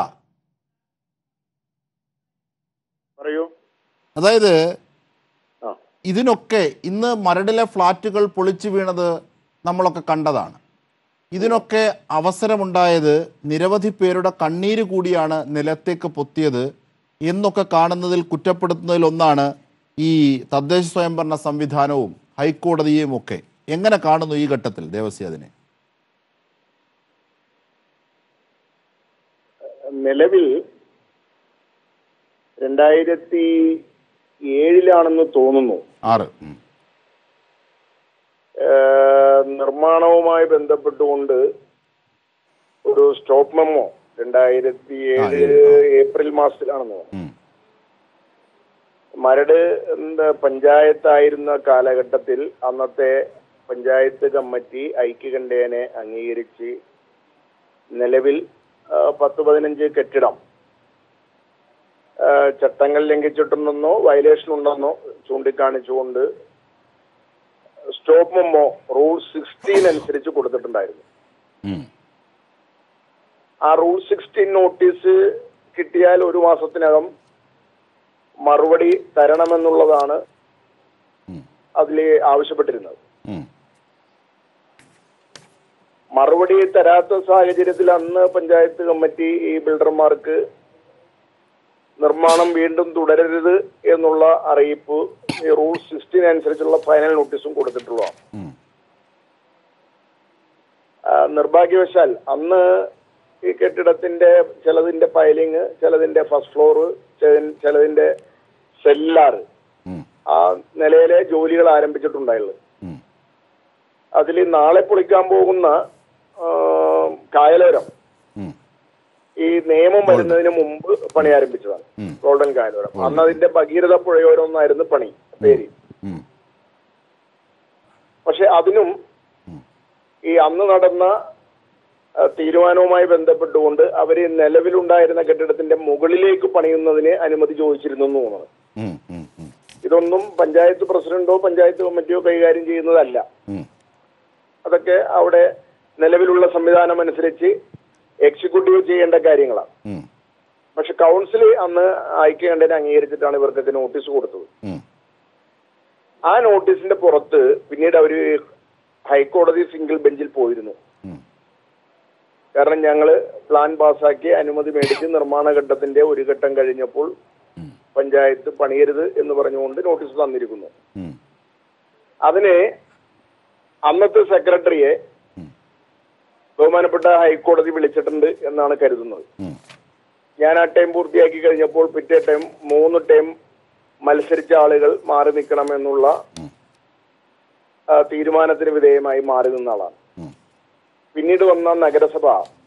G: പറയൂ
A: അതായത്
G: ആ.
A: ഇതിനൊക്കെ ഇന്ന് മരടിലെ ഫ്ലാറ്റുകൾ പൊളിച്ചു വീണത് നമ്മളൊക്കെ കണ്ടതാണ് ഇതിനൊക്കെ അവസരമുണ്ടായത് നിരവധി പേരുടെ കണ്ണീര് കൂടിയാണ് നിലത്തേക്ക് പൊത്തിയത് എന്നൊക്കെ കാണുന്നതിൽ കുറ്റപ്പെടുത്തുന്നതിൽ ഒന്നാണ് ഈ തദ്ദേശ സ്വയംഭരണ സംവിധാനവും ഹൈക്കോടതിയും ഒക്കെ എങ്ങനെ കാണുന്നു ഈ ഘട്ടത്തിൽ ദേവസ്യ അതിനെ
G: നിലവിൽ രണ്ടായിരത്തി ഏഴിലാണെന്ന് തോന്നുന്നു
A: ആറ് ഉം.
G: ഏഹ് നിർമ്മാണവുമായി ബന്ധപ്പെട്ടുകൊണ്ട് ഒരു സ്റ്റോപ്പ് മെമ്മോ രണ്ടായിരത്തി ഏഴ് ഏപ്രിൽ മാസത്തിലാണെന്ന് തോന്നുന്നു
A: ഉം.
G: മരട് എന്താ പഞ്ചായത്തായിരുന്ന കാലഘട്ടത്തിൽ അന്നത്തെ പഞ്ചായത്ത് കമ്മിറ്റി ഐക്യകണ്ഠേനെ അംഗീകരിച്ച് നിലവിൽ ആ, പത്ത് പതിനഞ്ച് കെട്ടിടം ആ, ചട്ടങ്ങൾ ലംഘിച്ചിട്ടുണ്ടെന്നോ വയലേഷൻ ഉണ്ടെന്നോ ചൂണ്ടിക്കാണിച്ചുകൊണ്ട് സ്റ്റോപ്പ് മെമ്മോ റൂൾ സിക്സ്റ്റീൻ അനുസരിച്ച് കൊടുത്തിട്ടുണ്ടായിരുന്നു
A: ഉം.
G: ആ റൂൾ സിക്സ്റ്റീൻ നോട്ടീസ് കിട്ടിയാൽ ഒരു മാസത്തിനകം മറുപടി തരണമെന്നുള്ളതാണ് അതിൽ ആവശ്യപ്പെട്ടിരുന്നത്
A: ഉം.
G: മറുപടി തരാത്ത സാഹചര്യത്തിൽ അന്ന് പഞ്ചായത്ത് കമ്മിറ്റി ഈ ബിൽഡർമാർക്ക് നിർമ്മാണം വീണ്ടും തുടരരുത് എന്നുള്ള അറിയിപ്പ് ഈ റൂൾ സിക്സ്റ്റീൻ അനുസരിച്ചുള്ള ഫൈനൽ നോട്ടീസും കൊടുത്തിട്ടുള്ളതാണ്
A: ഉം.
G: ആ, നിർഭാഗ്യവശാൽ അന്ന് ഈ കെട്ടിടത്തിന്റെ ചിലതിന്റെ പൈലിങ് ചിലതിന്റെ ഫസ്റ്റ് ഫ്ലോർ ചിലതിന്റെ സെല്ലാറ്
A: ഉം.
G: ആ നിലയിലെ ജോലികൾ ആരംഭിച്ചിട്ടുണ്ടായുള്ളത്
A: ഉം.
G: അതിൽ നാളെ പൊളിക്കാൻ പോകുന്ന ആ, കായലോരം
A: ഉം.
G: ഈ നിയമം വരുന്നതിന് മുമ്പ് പണി ആരംഭിച്ചതാണ്
A: ഉം.
G: ഗോൾഡൻ കായലോരം അന്ന് അതിന്റെ ഭഗീരഥ പുഴയോരം എന്നായിരുന്നു പണി പേര്
A: ഉം.
G: പക്ഷെ അതിനും ഈ അന്ന് നടന്ന ആ, തീരുമാനവുമായി ബന്ധപ്പെട്ടുകൊണ്ട് അവര് നിലവിലുണ്ടായിരുന്ന കെട്ടിടത്തിന്റെ മുകളിലേക്ക് പണിയുന്നതിന് അനുമതി ചോദിച്ചിരുന്നു എന്ന് തോന്നുന്നു
A: ഉം. ഉം. ഉം.
G: ഇതൊന്നും പഞ്ചായത്ത് പ്രസിഡന്റോ പഞ്ചായത്ത് കമ്മിറ്റിയോ കൈകാര്യം ചെയ്യുന്നതല്ല
A: ഉം.
G: അതൊക്കെ അവിടെ നിലവിലുള്ള സംവിധാനം അനുസരിച്ച് എക്സിക്യൂട്ടീവ് ചെയ്യേണ്ട കാര്യങ്ങളാണ്
A: ഉം.
G: പക്ഷെ കൗൺസിൽ അന്ന് ഐക്യകണ്ഠനെ അംഗീകരിച്ചിട്ടാണ് ഇവർക്കൊക്കെ നോട്ടീസ് കൊടുത്തത്
A: ഉം.
G: ആ നോട്ടീസിന്റെ പുറത്ത് പിന്നീട് അവര് ഹൈക്കോടതി സിംഗിൾ ബെഞ്ചിൽ പോയിരുന്നു
A: ഉം.
G: കാരണം ഞങ്ങള് പ്ലാൻ പാസ്സാക്കി അനുമതി മേടിച്ച് നിർമ്മാണ ഘട്ടത്തിന്റെ ഒരു ഘട്ടം കഴിഞ്ഞപ്പോൾ പഞ്ചായത്ത് പണിയരുത് എന്ന് പറഞ്ഞുകൊണ്ട് നോട്ടീസ് തന്നിരിക്കുന്നു
A: ഉം.
G: അതിന് അന്നത്തെ സെക്രട്ടറിയെ ബഹുമാനപ്പെട്ട ഹൈക്കോടതി വിളിച്ചിട്ടുണ്ട് എന്നാണ് കരുതുന്നത്
A: ഉം.
G: ഞാൻ ആ ടൈം പൂർത്തിയാക്കി കഴിഞ്ഞപ്പോൾ പിറ്റേ ടൈം മൂന്ന് ടൈം മത്സരിച്ച ആളുകൾ മാറി നിൽക്കണമെന്നുള്ള ആ, തീരുമാനത്തിന് വിധേയമായി മാറി നിന്ന ആളാണ്
A: ഉം.
G: പിന്നീട് വന്ന നഗരസഭ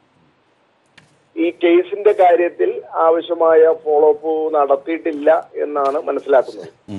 G: ഈ കേസിന്റെ കാര്യത്തിൽ ആവശ്യമായ ഫോളോ അപ്പ് നടത്തിയിട്ടില്ല എന്നാണ് മനസ്സിലാക്കുന്നത്
A: ഉം.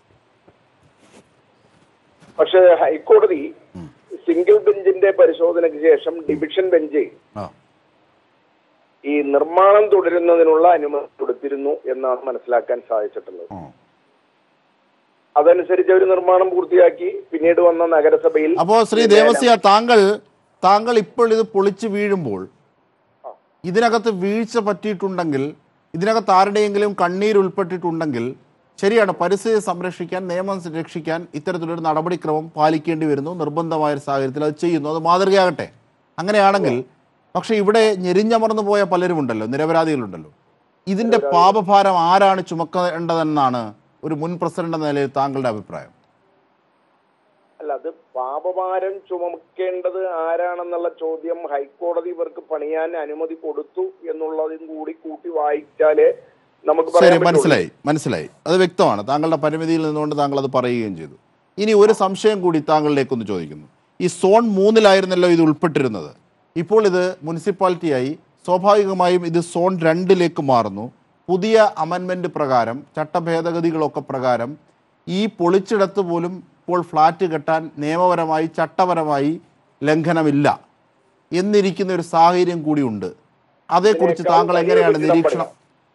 G: പക്ഷേ ഹൈക്കോടതി സിംഗിൾ ബെഞ്ചിന്റെ പരിശോധനയ്ക്ക് ശേഷം ഡിവിഷൻ ബെഞ്ച്
A: ആ.
G: ഈ നിർമ്മാണം തുടരുന്നതിനുള്ള അനുമതി കൊടുത്തിരുന്നു എന്നാണ് മനസ്സിലാക്കാൻ സാധിച്ചിട്ടുള്ളത്
A: ആ.
G: അതനുസരിച്ച് അവർ നിർമ്മാണം പൂർത്തിയാക്കി പിന്നീട് വന്ന നഗരസഭയിൽ
A: അപ്പോ ശ്രീ ദേവസ്യ താങ്കൾ താങ്കൾ ഇപ്പോൾ ഇത് പൊളിച്ചു വീഴുമ്പോൾ ഇതിനകത്ത് വീഴ്ച പറ്റിയിട്ടുണ്ടെങ്കിൽ ഇതിനകത്ത് ആരുടെയെങ്കിലും കണ്ണീര് ഉൾപ്പെട്ടിട്ടുണ്ടെങ്കിൽ ശരിയാണ് പരിസ്ഥിതി സംരക്ഷിക്കാൻ നിയമം രക്ഷിക്കാൻ ഇത്തരത്തിലൊരു നടപടിക്രമം പാലിക്കേണ്ടി വരുന്നു നിർബന്ധമായ ഒരു സാഹചര്യത്തിൽ അത് ചെയ്യുന്നു അത് മാതൃകയാകട്ടെ അങ്ങനെയാണെങ്കിൽ പക്ഷെ ഇവിടെ ഞെരിഞ്ഞമർന്നു പോയ പലരുമുണ്ടല്ലോ നിരപരാധികളുണ്ടല്ലോ ഇതിന്റെ പാപഭാരം ആരാണ് ചുമക്കേണ്ടതെന്നാണ് ഒരു മുൻ പ്രസിഡന്റ് എന്ന നിലയിൽ താങ്കളുടെ അഭിപ്രായം
G: അല്ല അത് പാപഭാരം ചുമക്കേണ്ടത് ആരാണെന്നുള്ള ചോദ്യം ഹൈക്കോടതി ഇവർക്ക് പണിയാൻ അനുമതി കൊടുത്തു എന്നുള്ളതും കൂടി കൂട്ടി വായിച്ചാലേ നമുക്ക്
A: ശരി
G: പറയാൻ പറ്റുള്ളൂ.
A: മനസ്സിലായി മനസ്സിലായി അത് വ്യക്തമാണ് താങ്കളുടെ പരിമിതിയിൽ നിന്നുകൊണ്ട് താങ്കൾ അത് പറയുകയും ചെയ്തു ഇനി ഒരു സംശയം കൂടി താങ്കളിലേക്കൊന്ന് ചോദിക്കുന്നു ഈ സോൺ മൂന്നിലായിരുന്നല്ലോ ഇത് ഉൾപ്പെട്ടിരുന്നത് ഇപ്പോൾ ഇത് മുനിസിപ്പാലിറ്റിയായി സ്വാഭാവികമായും ഇത് സോൺ രണ്ടിലേക്ക് മാറുന്നു പുതിയ അമെൻമെന്റ് പ്രകാരം ചട്ടഭേദഗതികളൊക്കെ പ്രകാരം ഈ പൊളിച്ചിടത്ത് പോലും ഇപ്പോൾ ഫ്ലാറ്റ് കെട്ടാൻ നിയമപരമായി ചട്ടപരമായി ലംഘനമില്ല എന്നിരിക്കുന്ന ഒരു സാഹചര്യം കൂടിയുണ്ട് അതേക്കുറിച്ച് താങ്കൾ എങ്ങനെയാണ് നിരീക്ഷണം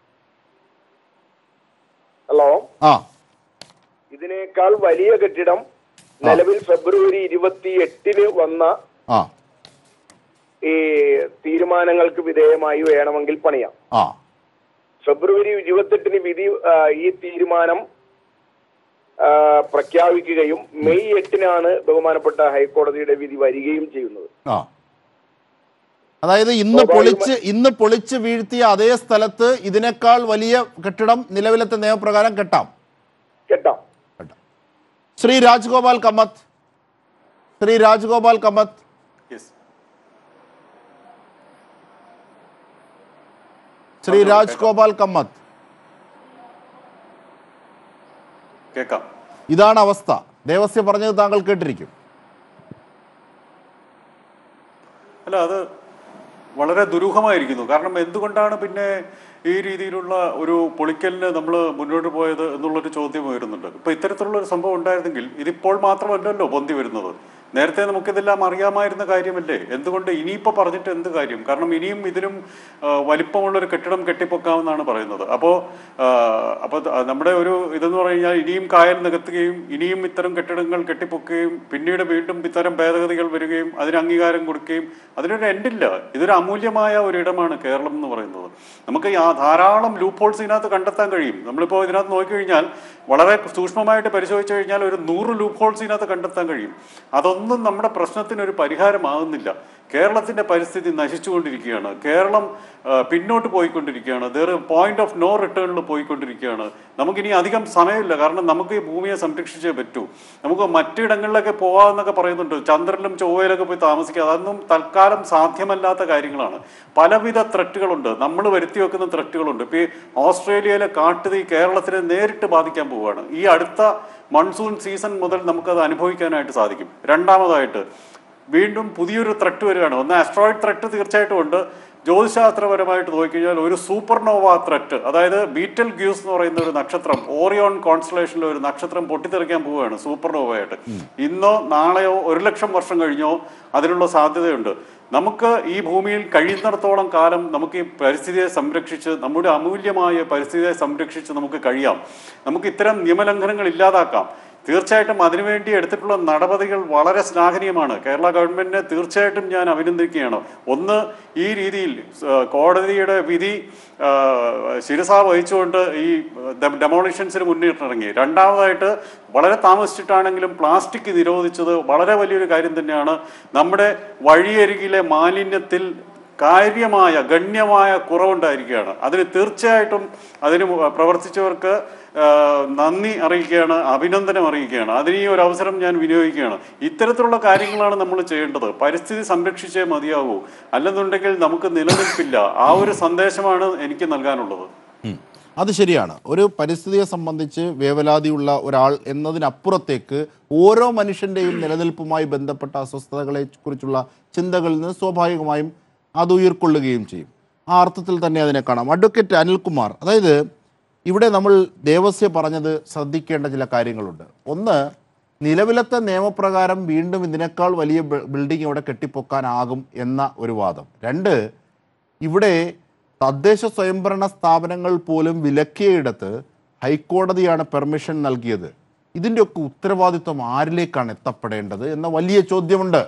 G: ഹലോ
A: ആ
G: ഇതിനേക്കാൾ വലിയ കെട്ടിടം നിലവിൽ ഫെബ്രുവരി ഇരുപത്തി എട്ടിന് വന്ന
A: ആ
G: ഈ തീരുമാനങ്ങൾക്ക് വിധേയമായി വേണമെങ്കിൽ പണിയാം
A: ആ
G: ഫെബ്രുവരി ഇരുപത്തെട്ടിന് വിധി ആ, ഈ തീരുമാനം ആ, പ്രഖ്യാപിക്കുകയും മെയ് എട്ടിനാണ് ബഹുമാനപ്പെട്ട ഹൈക്കോടതിയുടെ വിധി വരികയും ചെയ്യുന്നത്
A: ആ അതായത് ഇന്ന് പൊളിച്ച് ഇന്ന് പൊളിച്ച് വീഴ്ത്തിയ അതേ സ്ഥലത്ത് ഇതിനേക്കാൾ വലിയ കെട്ടിടം നിലവിലത്തെ നിയമപ്രകാരം കെട്ടാം
G: കേട്ടാം
A: കെട്ടാം ശ്രീ രാജ്ഗോപാൽ കമ്മത്ത് ശ്രീ രാജ്ഗോപാൽ കമ്മത്ത്
B: യെസ്
A: ശ്രീ രാജ്ഗോപാൽ കമ്മത്ത്
B: കേൾക്കാം
A: ഇതാണ് അവസ്ഥ ദേവസ്യ പറഞ്ഞത് താങ്കൾ കേട്ടിരിക്കും
B: അല്ല അത് വളരെ ദുരൂഹമായിരിക്കുന്നു കാരണം എന്തുകൊണ്ടാണ് പിന്നെ ഈ രീതിയിലുള്ള ഒരു പൊളിക്കലിന് നമ്മൾ മുന്നോട്ട് പോയത് എന്നുള്ളൊരു ചോദ്യം ഉയരുന്നുണ്ട് ഇപ്പൊ ഇത്തരത്തിലുള്ള ഒരു സംഭവം ഉണ്ടായിരുന്നെങ്കിൽ ഇതിപ്പോൾ മാത്രമല്ലല്ലോ പൊന്തി വരുന്നത് നേരത്തെ നമുക്കിതെല്ലാം അറിയാമായിരുന്ന കാര്യമല്ലേ എന്തുകൊണ്ട് ഇനിയിപ്പോൾ പറഞ്ഞിട്ട് എന്ത് കാര്യം കാരണം ഇനിയും ഇതിനും ആ, വലിപ്പമുള്ളൊരു കെട്ടിടം കെട്ടിപ്പൊക്കാമെന്നാണ് പറയുന്നത് അപ്പോൾ അപ്പോൾ നമ്മുടെ ഒരു ഇതെന്ന് പറഞ്ഞു കഴിഞ്ഞാൽ ഇനിയും കായൽ നികത്തുകയും ഇനിയും ഇത്തരം കെട്ടിടങ്ങൾ കെട്ടിപ്പൊക്കുകയും പിന്നീട് വീണ്ടും ഇത്തരം ഭേദഗതികൾ വരികയും അതിന് അംഗീകാരം കൊടുക്കുകയും അതിനൊരു എൻഡില്ല ഇതൊരു അമൂല്യമായ ഒരു ഇടമാണ് കേരളം എന്ന് പറയുന്നത് നമുക്ക് ഈ ആ ധാരാളം ലൂപ്പ് ഹോൾസ് ഇതിനകത്ത് കണ്ടെത്താൻ കഴിയും നമ്മളിപ്പോൾ ഇതിനകത്ത് നോക്കിക്കഴിഞ്ഞാൽ വളരെ സൂക്ഷ്മമായിട്ട് പരിശോധിച്ചു കഴിഞ്ഞാൽ ഒരു നൂറ് ലൂപ്പ് ഹോൾസ് ഇതിനകത്ത് കണ്ടെത്താൻ കഴിയും അതൊന്നും നമ്മുടെ പ്രശ്നത്തിന് ഒരു പരിഹാരമാകുന്നില്ല കേരളത്തിന്റെ പരിസ്ഥിതി നശിച്ചുകൊണ്ടിരിക്കുകയാണ് കേരളം ആ, പിന്നോട്ട് പോയിക്കൊണ്ടിരിക്കുകയാണ് ദർ പോയിന്റ് ഓഫ് നോ റിട്ടേണിൽ പോയിക്കൊണ്ടിരിക്കുകയാണ് നമുക്കിനി അധികം സമയമില്ല കാരണം നമുക്ക് ഈ ഭൂമിയെ സംരക്ഷിച്ചേ പറ്റൂ നമുക്ക് മറ്റിടങ്ങളിലൊക്കെ പോകാമെന്നൊക്കെ പറയുന്നുണ്ട് ചന്ദ്രനിലും ചൊവ്വയിലൊക്കെ പോയി താമസിക്കുക അതൊന്നും തൽക്കാലം സാധ്യമല്ലാത്ത കാര്യങ്ങളാണ് പലവിധ ത്രട്ടുകളുണ്ട് നമ്മൾ വരുത്തി വെക്കുന്ന ത്രട്ടുകളുണ്ട് ഇപ്പോൾ ഈ ഓസ്ട്രേലിയയിലെ കാട്ടുതീ കേരളത്തിനെ നേരിട്ട് ബാധിക്കാൻ പോവുകയാണ് ഈ അടുത്ത മൺസൂൺ സീസൺ മുതൽ നമുക്കത് അനുഭവിക്കാനായിട്ട് സാധിക്കും രണ്ടാമതായിട്ട് വീണ്ടും പുതിയൊരു ത്രട്ട് വരികയാണ് ഒന്ന് ആസ്ട്രോയിഡ് ത്രട്ട് തീർച്ചയായിട്ടും ഉണ്ട് ജ്യോതിശാസ്ത്രപരമായിട്ട് നോക്കിക്കഴിഞ്ഞാൽ ഒരു സൂപ്പർനോവ ത്രട്ട് അതായത് ബീറ്റൽ ഗ്യൂസ് എന്ന് പറയുന്ന ഒരു നക്ഷത്രം ഓറിയോൺ കോൺസ്റ്റലേഷനിലെ ഒരു നക്ഷത്രം പൊട്ടിത്തെറിക്കാൻ പോവുകയാണ് സൂപ്പർനോവയായിട്ട് ഇന്നോ നാളെയോ ഒരു ലക്ഷം വർഷം കഴിഞ്ഞോ അതിനുള്ള സാധ്യതയുണ്ട് നമുക്ക് ഈ ഭൂമിയിൽ കഴിയുന്നിടത്തോളം കാലം നമുക്ക് ഈ പരിസ്ഥിതിയെ സംരക്ഷിച്ച് നമ്മുടെ അമൂല്യമായ പരിസ്ഥിതിയെ സംരക്ഷിച്ച് നമുക്ക് കഴിയാം നമുക്ക് ഇത്തരം നിയമലംഘനങ്ങൾ ഇല്ലാതാക്കാം തീർച്ചയായിട്ടും അതിനുവേണ്ടി എടുത്തിട്ടുള്ള നടപടികൾ വളരെ ശ്ലാഘനീയമാണ് കേരള ഗവൺമെന്റിനെ തീർച്ചയായിട്ടും ഞാൻ അഭിനന്ദിക്കുകയാണ് ഒന്ന് ഈ രീതിയിൽ ആ, കോടതിയുടെ വിധി ആ, ശിരസ വഹിച്ചുകൊണ്ട് ഈ ഡെമോളിഷൻസിന് മുന്നിട്ടിറങ്ങി രണ്ടാമതായിട്ട് വളരെ താമസിച്ചിട്ടാണെങ്കിലും പ്ലാസ്റ്റിക് നിരോധിച്ചത് വളരെ വലിയൊരു കാര്യം തന്നെയാണ് നമ്മുടെ വഴിയരികിലെ മാലിന്യത്തിൽ കാര്യമായ ഗണ്യമായ കുറവുണ്ടായിരിക്കുകയാണ് അതിന് തീർച്ചയായിട്ടും അതിന് പ്രവർത്തിച്ചവർക്ക് ആ, നന്ദി അറിയിക്കുകയാണ് അഭിനന്ദനം അറിയിക്കുകയാണ് അതിന് ഈ ഒരു അവസരം ഞാൻ വിനിയോഗിക്കുകയാണ് ഇത്തരത്തിലുള്ള കാര്യങ്ങളാണ് നമ്മൾ ചെയ്യേണ്ടത് പരിസ്ഥിതി സംരക്ഷിച്ചേ മതിയാകൂ അല്ലെന്നുണ്ടെങ്കിൽ നമുക്ക് നിലനിൽപ്പില്ല ആ ഒരു സന്ദേശമാണ് എനിക്ക് നൽകാനുള്ളത്
A: ഉം. അത് ശരിയാണ് ഒരു പരിസ്ഥിതിയെ സംബന്ധിച്ച് വേവലാതിയുള്ള ഒരാൾ എന്നതിനപ്പുറത്തേക്ക് ഓരോ മനുഷ്യൻ്റെയും നിലനിൽപ്പുമായി ബന്ധപ്പെട്ട അസ്വസ്ഥതകളെ കുറിച്ചുള്ള ചിന്തകളിൽ നിന്ന് സ്വാഭാവികമായും അത് ഉയർക്കൊള്ളുകയും ചെയ്യും ആ അർത്ഥത്തിൽ തന്നെ അതിനെ കാണാം അഡ്വക്കേറ്റ് അനിൽകുമാർ അതായത് ഇവിടെ നമ്മൾ ദേവസ്യ പറഞ്ഞത് ശ്രദ്ധിക്കേണ്ട ചില കാര്യങ്ങളുണ്ട് ഒന്ന് നിലവിലത്തെ നിയമപ്രകാരം വീണ്ടും ഇതിനേക്കാൾ വലിയ ബി- ബിൽഡിംഗ് ഇവിടെ കെട്ടിപ്പൊക്കാനാകും എന്ന ഒരു വാദം രണ്ട് ഇവിടെ തദ്ദേശ സ്വയംഭരണ സ്ഥാപനങ്ങൾ പോലും വിലക്കിയയിടത്ത് ഹൈക്കോടതിയാണ് പെർമിഷൻ നൽകിയത് ഇതിൻ്റെയൊക്കെ ഉത്തരവാദിത്വം ആരിലേക്കാണ് എത്തപ്പെടേണ്ടത് എന്ന വലിയ ചോദ്യമുണ്ട്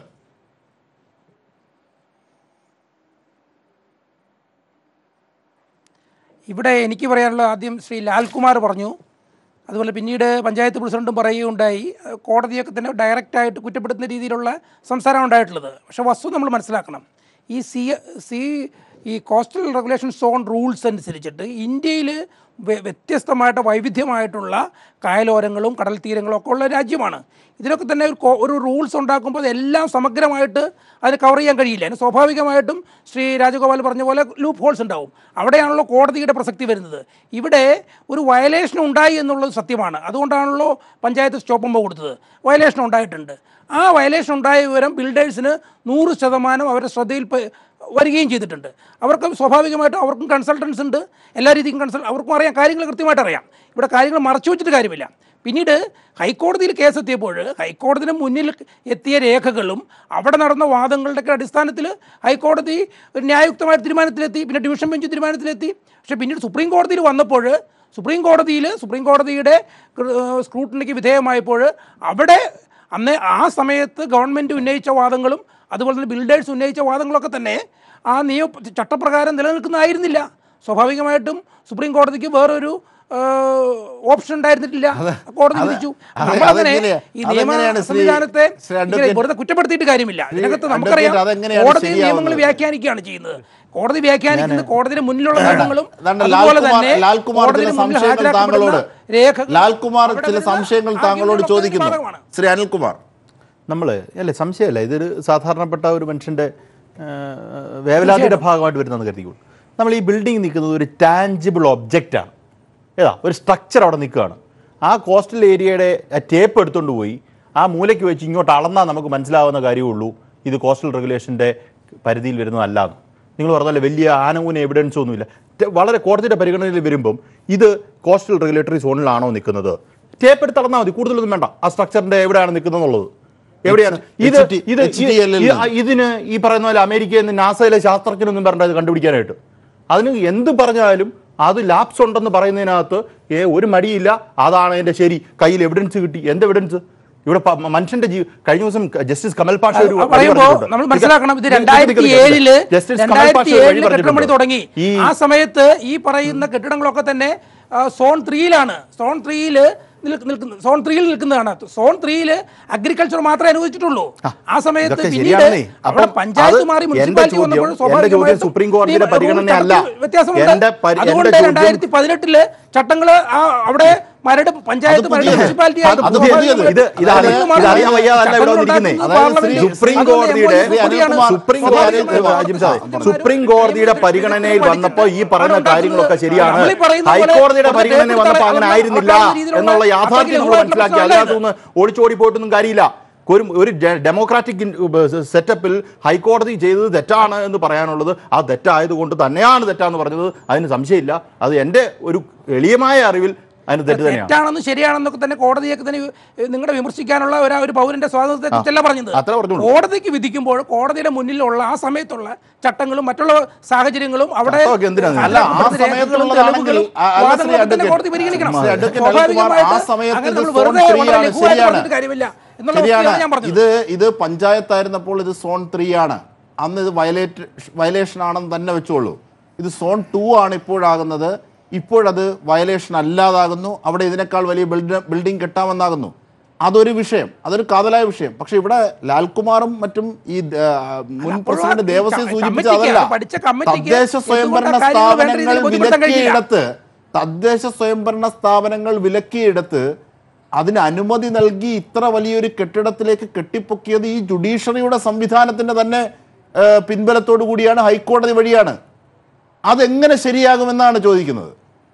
C: ഇവിടെ എനിക്ക് പറയാനുള്ള ആദ്യം ശ്രീ ലാൽകുമാർ പറഞ്ഞു അതുപോലെ പിന്നീട് പഞ്ചായത്ത് പ്രസിഡന്റും പറയുകയുണ്ടായി അഹ് കോടതിയൊക്കെ തന്നെ ഡയറക്റ്റായിട്ട് കുറ്റപ്പെടുത്തുന്ന രീതിയിലുള്ള സംസാരമാണ് ഉണ്ടായിട്ടുള്ളത് പക്ഷേ വസ്തു നമ്മൾ മനസ്സിലാക്കണം ഈ സി സി ഈ കോസ്റ്റൽ റെഗുലേഷൻ സോൺ റൂൾസ് അനുസരിച്ചിട്ട് ഇന്ത്യയിൽ വ്യത്യസ്തമായിട്ട് വൈവിധ്യമായിട്ടുള്ള കായലോരങ്ങളും കടൽ തീരങ്ങളും ഒക്കെ ഉള്ള രാജ്യമാണ് ഇതിനൊക്കെ തന്നെ ഒരു കോ- ഒരു റൂൾസ് ഉണ്ടാക്കുമ്പോൾ അതെല്ലാം സമഗ്രമായിട്ട് അതിന് കവർ ചെയ്യാൻ കഴിയില്ല അതിന് സ്വാഭാവികമായിട്ടും ശ്രീ രാജഗോപാൽ പറഞ്ഞ പോലെ ലൂപ്പ് ഹോൾസ് ഉണ്ടാവും അവിടെയാണല്ലോ കോടതിയുടെ പ്രസക്തി വരുന്നത് ഇവിടെ ഒരു വയലേഷൻ ഉണ്ടായി എന്നുള്ളത് സത്യമാണ് അതുകൊണ്ടാണല്ലോ പഞ്ചായത്ത് സ്റ്റോപ്പുമ്പോൾ കൊടുത്തത് വയലേഷൻ ഉണ്ടായിട്ടുണ്ട് ആ വയലേഷൻ ഉണ്ടായ വിവരം ബിൽഡേഴ്സിന് നൂറ് ശതമാനം അവരുടെ ശ്രദ്ധയിൽ പ- വരികയും ചെയ്തിട്ടുണ്ട് അവർക്ക് സ്വാഭാവികമായിട്ടും അവർക്കും കൺസൾട്ടൻസ് ഉണ്ട് എല്ലാ രീതിക്കും കൺസൾ അവർക്കും അറിയാം കാര്യങ്ങൾ കൃത്യമായിട്ട് അറിയാം ഇവിടെ കാര്യങ്ങൾ മറച്ചു വെച്ചിട്ട് കാര്യമില്ല പിന്നീട് ഹൈക്കോടതിയിൽ കേസെത്തിയപ്പോൾ ഹൈക്കോടതിന് മുന്നിൽ എത്തിയ രേഖകളും അവിടെ നടന്ന വാദങ്ങളുടെയൊക്കെ അടിസ്ഥാനത്തിൽ ഹൈക്കോടതി ഒരു ന്യായയുക്തമായ തീരുമാനത്തിലെത്തി പിന്നെ ഡിവിഷൻ ബെഞ്ച് തീരുമാനത്തിലെത്തി പക്ഷേ പിന്നീട് സുപ്രീം കോടതിയിൽ വന്നപ്പോൾ സുപ്രീം കോടതിയിൽ സുപ്രീം കോടതിയുടെ സ്ക്രൂട്ടണിക്ക് വിധേയമായപ്പോൾ അവിടെ അന്ന് ആ സമയത്ത് ഗവൺമെൻറ് ഉന്നയിച്ച വാദങ്ങളും അതുപോലെ തന്നെ ബിൽഡേഴ്സ് ഉന്നയിച്ച വാദങ്ങളൊക്കെ തന്നെ ആ നിയമ ചട്ടപ്രകാരം നിലനിൽക്കുന്നതായിരുന്നില്ല സ്വാഭാവികമായിട്ടും സുപ്രീം കോടതിക്ക് വേറൊരു ഓപ്ഷൻ ഉണ്ടായിരുന്നില്ല കോടതി
A: അത്
C: വിധിച്ചു
A: അത്
C: നമ്മളങ്ങനെ
A: അതെങ്ങനെയാ-
C: ഈ നിയമ
A: അതെങ്ങനെയാണ് ശ്രീ-
C: സംവിധാനത്തെ
A: ശ്രീ
C: ഇങ്ങനെ
A: അഡ്വക്കേറ്റ്
C: വെറുതെ കുറ്റപ്പെടുത്തിയിട്ട് കാര്യമില്ല
A: ശ്രീ
C: ഇതിനകത്ത് നമുക്കറിയാം
A: അഡ്വക്കേറ്റ് അതെങ്ങനെയാണ്
C: കോടതി നിയമങ്ങൾ
A: ശരിയാവുന്നത്?
C: വ്യാഖ്യാനിക്കുകയാണ് ചെയ്യുന്നത് കോടതി വ്യാഖ്യാനിക്കുന്നത് കോടതിയുടെ മുന്നിലുള്ള നിയമങ്ങളും
A: ദാണ്ട
C: അതുപോലെ
A: ലാൽകുമാർ
C: തന്നെ
A: ലാൽകുമാർ ചില
C: കോടതിയുടെ മുന്നിൽ
A: സംശയങ്ങൾ താങ്കളോട്
C: ഹാജരാക്കപ്പെടുന്ന രേഖകൾ
A: ലാൽകുമാർ
C: അവിടെ
A: ചില
C: വരുന്ന
A: സംശയങ്ങൾ താങ്കളോട്
C: ആർഗ്യുമെന്റുകളൊക്കെ
A: ചോദിക്കുന്നു
C: ബാധകമാണ്.
A: ശ്രീ അനിൽകുമാർ
E: നമ്മൾ അല്ലേ സംശയമല്ല ഇതൊരു സാധാരണപ്പെട്ട ഒരു മനുഷ്യൻ്റെ ആ, വേവലാതിയുടെ ഭാഗമായിട്ട് വരുന്നതെന്ന് കരുതിക്കോളൂ നമ്മൾ ഈ ബിൽഡിംഗ് നിൽക്കുന്നത് ഒരു ടാഞ്ചിബിൾ ഒബ്ജക്റ്റാണ് ഏതാ ഒരു സ്ട്രക്ചർ അവിടെ നിൽക്കുകയാണ് ആ കോസ്റ്റൽ ഏരിയയുടെ ടേപ്പ് എടുത്തുകൊണ്ട് പോയി ആ മൂലയ്ക്ക് വെച്ച് ഇങ്ങോട്ട് അളന്നാൽ നമുക്ക് മനസ്സിലാവുന്ന കാര്യമുള്ളൂ ഇത് കോസ്റ്റൽ റെഗുലേഷൻ്റെ പരിധിയിൽ വരുന്നതല്ലാന്ന് നിങ്ങൾ പറഞ്ഞാൽ വലിയ ആനകൂന എവിഡൻസ് ഒന്നുമില്ല ടെ- വളരെ കോടതിയുടെ പരിഗണനയിൽ വരുമ്പം ഇത് കോസ്റ്റൽ റെഗുലേറ്ററി സോണിലാണോ നിൽക്കുന്നത് ടേപ്പ് എടുത്ത് അളന്നാൽ മതി കൂടുതലൊന്നും വേണ്ട ആ സ്ട്രക്ചറിൻ്റെ എവിടെയാണ് നിൽക്കുന്നത് എന്നുള്ളത് എവിടെയാണ് ഇത്
A: HT
E: ഇത്
A: HTL ൽ
E: ഈ- ഈ- ഇതിന് ഈ പറയുന്ന പോലെ അമേരിക്കയിൽ നിന്ന് നാസയിലെ ശാസ്ത്രജ്ഞനൊന്നും പറഞ്ഞത് ഇത് കണ്ടുപിടിക്കാനായിട്ട് അതിന് എന്ത് പറഞ്ഞാലും അത് ലാപ്സ് ഉണ്ടെന്ന് പറയുന്നതിനകത്ത് ഏ ഒരു മടിയില്ല അതാണ് എൻ്റെ ശരി കയ്യിൽ എവിഡൻസ് കിട്ടി എന്ത് എവിഡൻസ് ഇവിടെ പ- മനുഷ്യന്റെ ജീ കഴിഞ്ഞ ദിവസം ജസ്റ്റിസ് കമൽ പാഷ ഒരു വഴി
C: പറയുമ്പോ
E: പറഞ്ഞിട്ടുണ്ട്.
C: നമ്മൾ മനസ്സിലാക്കണം ഇത്
E: നിക്ക് നിക്ക്
C: രണ്ടായിരത്തി
E: നിക്ക്
C: ഏഴില്
E: ജസ്റ്റിസ് കമൽ
C: രണ്ടായിരത്തി
E: പാഷ ഒരു വഴി
C: ഏഴില് കെട്ടിടം പണി
E: പറഞ്ഞിട്ടുണ്ട്.
C: തുടങ്ങി
E: ഈ
C: ആ സമയത്ത് ഈ പറയുന്ന കെട്ടിടങ്ങളൊക്കെ തന്നെ ആ, സോൺ ത്രീയിലാണ് സോൺ ത്രീയില് നിൽക്കുന്ന സോൺ ത്രീയിൽ നിൽക്കുന്നതാണ് സോൺ ത്രീയില് അഗ്രികൾച്ചർ മാത്രമേ അനുവദിച്ചിട്ടുള്ളൂ ആ സമയത്ത്
E: ഇതൊക്കെ
C: പിന്നീട്
E: ശരിയാണേ.
C: അവിടെ
E: അപ്പം
C: പഞ്ചായത്ത്
E: അത്
C: മാറി
E: എന്റെ
C: മുനിസിപ്പാലിറ്റി
E: ചോദ്യം-
C: വന്നപ്പോൾ
E: എന്റെ ചോദ്യം
C: സ്വാഭാവികമായിട്ടും
E: സുപ്രീം കോടതിയുടെ
C: ഈ റൂൾ
E: പരിഗണനയല്ല.
C: ചട്ടത്തിൽ വ്യത്യാസമുണ്ട്
E: എന്റെ പരി- എന്റെ
C: അതുകൊണ്ട്
E: ചോദ്യം-
C: രണ്ടായിരത്തി പതിനെട്ടില് ചട്ടങ്ങള് ആ അവിടെ മരട് പഞ്ചായത്ത് മരട്
A: പുതിയത്.
C: മുനിസിപ്പാലിറ്റി
E: അത് പുതിയത്. ഇത് ഇത് അറിയാൻ ഇത് അറിയാൻ വയ്യാതല്ല ഇവിടെ വന്നിരിക്കുന്നത്
A: അതായത് ശ്രീ
E: സുപ്രീം കോടതിയുടെ സുപ്രീം കോടതി രാജ്യം സാറേ, സുപ്രീം കോടതിയുടെ പരിഗണനയിൽ വന്നപ്പോൾ ഈ പറയുന്ന കാര്യങ്ങളൊക്കെ ശരിയാണ് ഹൈക്കോടതിയുടെ പരിഗണന വന്നപ്പോൾ അങ്ങനെ ആയിരുന്നില്ല എന്നുള്ള യാഥാർത്ഥ്യം നമ്മൾ മനസ്സിലാക്കി അതിനകത്തുനിന്ന് ഒളിച്ചോടി പോയിട്ടൊന്നും കാര്യമില്ല ഒരു ഒരു ഡെമോക്രാറ്റിക് സെറ്റപ്പിൽ ഹൈക്കോടതി ചെയ്തത് തെറ്റാണ് എന്ന് പറയാനുള്ളത് ആ തെറ്റായതുകൊണ്ട് തന്നെയാണ് തെറ്റാന്ന് പറഞ്ഞത് അതിന് സംശയമില്ല അത് എൻ്റെ ഒരു എളിയമായ അറിവിൽ അതിന് തെറ്റ് തന്നെയാണ്
C: തെറ്റാണെന്ന് ശരിയാണെന്നൊക്കെ തന്നെ കോടതിയൊക്കെ തന്നെ ഏഹ്, നിങ്ങളെ വിമർശിക്കാനുള്ള ഒരു ഒരു പൗരന്റെ സ്വാതന്ത്ര്യത്തെ കുറിച്ചല്ല പറഞ്ഞത്
E: അത്രേ പറഞ്ഞുള്ളൂ.
C: കോടതിക്ക് വിധിക്കുമ്പോൾ കോടതിയുടെ മുന്നിലുള്ള ആ സമയത്തുള്ള ചട്ടങ്ങളും മറ്റുള്ള സാഹചര്യങ്ങളും അവിടെ
E: ചട്ടമൊക്കെ എന്തിനാ നിങ്ങൾ?
A: അല്ല, ആ
C: രേഖകളും
A: സമയത്തുള്ളതാണെങ്കിൽ,
C: തെളിവുകളും
A: ആ, അല്ല,
C: വാദങ്ങളും
A: ശ്രീ
C: ഒക്കെ തന്നെ
A: അഡ്വക്കേറ്റ്
C: കോടതി പരിഗണിക്കണം
A: ശ്രീ അഡ്വക്കേറ്റ്
C: സ്വാഭാവികമായിട്ട്
A: അനിൽകുമാർ, ആ സമയത്ത്
C: അങ്ങനെ
A: ഇത്
C: നമ്മൾ
A: സോൺ
C: വെറുതെ
A: ത്രീ
C: വളരെ
A: ആണ്,
C: ലഘുവായിട്ട്
A: ശരിയാണ്.
C: പറഞ്ഞിട്ട് കാര്യമില്ല എന്നുള്ള
A: ശരിയാണ്
C: വസ്തുതയാണ് ഞാൻ പറഞ്ഞത്
A: ഇത് ഇത് പഞ്ചായത്തായിരുന്നപ്പോൾ ഇത് സോൺ ത്രീ ആണ് അന്ന് ഇത് വയലേറ്റ് വയലേഷൻ ആണെന്ന് തന്നെ വെച്ചോളൂ ഇത് സോൺ ടു ആണ് ഇപ്പോഴാകുന്നത് ഇപ്പോഴത് വയലേഷൻ അല്ലാതാകുന്നു അവിടെ ഇതിനേക്കാൾ വലിയ ബിൽഡ് ബിൽഡിംഗ് കെട്ടാമെന്നാകുന്നു അതൊരു വിഷയം അതൊരു കാതലായ വിഷയം പക്ഷെ ഇവിടെ ലാൽകുമാറും മറ്റും ഈ ആ, മുൻ
C: അപ്പോഴും
A: പ്രസിഡന്റ്
C: ആ
A: ദേവസ്വം
C: കമ്മിറ്റിക്ക്,
A: സൂചിപ്പിച്ചതല്ല
C: പഠിച്ച കമ്മിറ്റിക്ക്
A: തദ്ദേശ സ്വയംഭരണ
C: എന്തുകൊണ്ടാ കാര്യങ്ങൾ വേണ്ട രീതിയിൽ
A: സ്ഥാപനങ്ങൾ
C: ബോധ്യപ്പെടുത്താൻ കഴിഞ്ഞില്ല?
A: വിലക്കിയിടത്ത് തദ്ദേശ സ്വയംഭരണ സ്ഥാപനങ്ങൾ വിലക്കിയെടുത്ത് അതിന് അനുമതി നൽകി ഇത്ര വലിയൊരു കെട്ടിടത്തിലേക്ക് കെട്ടിപ്പൊക്കിയത് ഈ ജുഡീഷ്യറിയുടെ സംവിധാനത്തിന്റെ തന്നെ ആ, പിൻബലത്തോടു കൂടിയാണ് ഹൈക്കോടതി വഴിയാണ് അതെങ്ങനെ ശരിയാകുമെന്നാണ് ചോദിക്കുന്നത്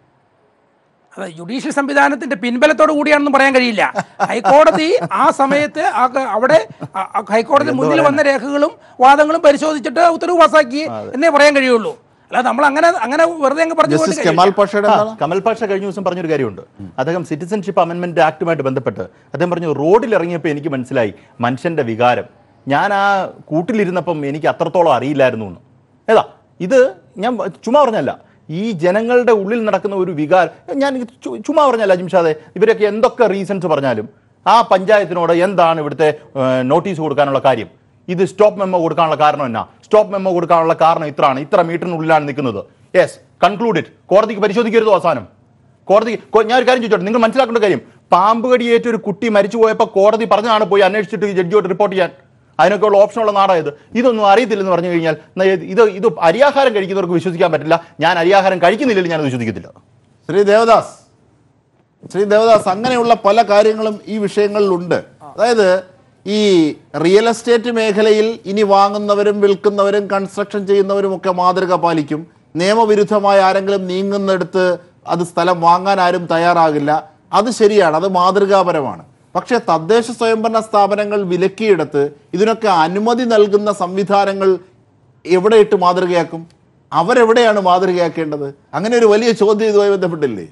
C: അതെ ജുഡീഷ്യൽ സംവിധാനത്തിന്റെ പിൻബലത്തോട് കൂടിയാണെന്നും പറയാൻ കഴിയില്ല ഹൈക്കോടതി ആ സമയത്ത് ആ ക- അവിടെ ആ- ആ ഹൈക്കോടതി മുന്നിൽ വന്ന രേഖകളും വാദങ്ങളും പരിശോധിച്ചിട്ട് ഉത്തരവ് പാസാക്കി എന്നേ പറയാൻ കഴിയുള്ളൂ അല്ലാതെ നമ്മൾ അങ്ങനെ അങ്ങനെ വെറുതെ അങ്ങ് പറഞ്ഞു
A: ജസ്റ്റിസ്
C: പോയിട്ട്
A: കെമാൽ
C: കാര്യമില്ല.
A: പാഷയുടെ
E: ആ,
A: എന്താണ്
E: കമൽ പാഷ കഴിഞ്ഞ ദിവസം പറഞ്ഞൊരു കാര്യമുണ്ട് അദ്ദേഹം സിറ്റിസൺഷിപ്പ് അമെന്റ്മെന്റ് ആക്ടുമായിട്ട് ബന്ധപ്പെട്ട് അദ്ദേഹം പറഞ്ഞു റോഡിൽ ഇറങ്ങിയപ്പോൾ എനിക്ക് മനസ്സിലായി മനുഷ്യന്റെ വികാരം ഞാൻ ആ കൂട്ടിലിരുന്നപ്പം എനിക്ക് അത്രത്തോളം അറിയില്ലായിരുന്നു എന്ന് ഏതാ ഇത് ഞാൻ ചുമ്മാ പറഞ്ഞല്ല ഈ ജനങ്ങളുടെ ഉള്ളിൽ നടക്കുന്ന ഒരു വികാരം ഞാൻ ഇത് ചു- ചുമ്മാ പറഞ്ഞല്ല അജിംഷാദെ ഇവരൊക്കെ എന്തൊക്കെ റീസൺസ് പറഞ്ഞാലും ആ പഞ്ചായത്തിനോട് എന്താണ് ഇവിടുത്തെ നോട്ടീസ് കൊടുക്കാനുള്ള കാര്യം ഇത് സ്റ്റോപ്പ് മെമ്മോ കൊടുക്കാനുള്ള കാരണം എന്നാ സ്റ്റോപ്പ് മെമ്മോ കൊടുക്കാനുള്ള കാരണം ഇത്രയാണ് ഇത്ര മീറ്ററിനുള്ളിലാണ് നിൽക്കുന്നത് യെസ് കൺക്ലൂഡഡ് കോടതിക്ക് പരിശോധിക്കരുതോ അവസാനം കോടതി കൊ- ഞാൻ ഒരു കാര്യം ചോദിച്ചോട്ടെ നിങ്ങൾ മനസ്സിലാക്കേണ്ട കാര്യം പാമ്പ് കടിയേറ്റ ഒരു കുട്ടി മരിച്ചു പോയപ്പോൾ കോടതി പറഞ്ഞാണ് പോയി അന്വേഷിച്ചിട്ട് ജഡ്ജിയോട് റിപ്പോർട്ട് ചെയ്യാൻ അതിനൊക്കെയുള്ള ഓപ്ഷനുള്ള നാടായത് ഇതൊന്നും അറിയത്തില്ലെന്ന് പറഞ്ഞു കഴിഞ്ഞാൽ ന- ഇത് ഇത് അരിയാഹാരം കഴിക്കുന്നവർക്ക് വിശ്വസിക്കാൻ പറ്റില്ല ഞാൻ അരിയാഹാരം കഴിക്കുന്നില്ലെങ്കിൽ ഞാനത് വിശ്വസിക്കത്തില്ല
A: ശ്രീ ദേവദാസ് ശ്രീ ദേവദാസ് അങ്ങനെയുള്ള പല കാര്യങ്ങളും ഈ വിഷയങ്ങളിലുണ്ട് അതായത് ഈ റിയൽ എസ്റ്റേറ്റ് മേഖലയിൽ ഇനി വാങ്ങുന്നവരും വിൽക്കുന്നവരും കൺസ്ട്രക്ഷൻ ചെയ്യുന്നവരും ഒക്കെ മാതൃക പാലിക്കും നിയമവിരുദ്ധമായ ആരെങ്കിലും നീങ്ങുന്നിടത്ത് അത് സ്ഥലം വാങ്ങാൻ ആരും തയ്യാറാകില്ല അത് ശരിയാണ് അത് മാതൃകാപരമാണ് പക്ഷേ തദ്ദേശ സ്വയംഭരണ സ്ഥാപനങ്ങൾ വിലക്കിയെടുത്ത് ഇതിനൊക്കെ അനുമതി നൽകുന്ന സംവിധാനങ്ങൾ എവിടെ ഇട്ട് മാതൃകയാക്കും അവരെവിടെയാണ് മാതൃകയാക്കേണ്ടത് അങ്ങനെ ഒരു വലിയ ചോദ്യം ഇതുമായി ബന്ധപ്പെട്ടില്ലേ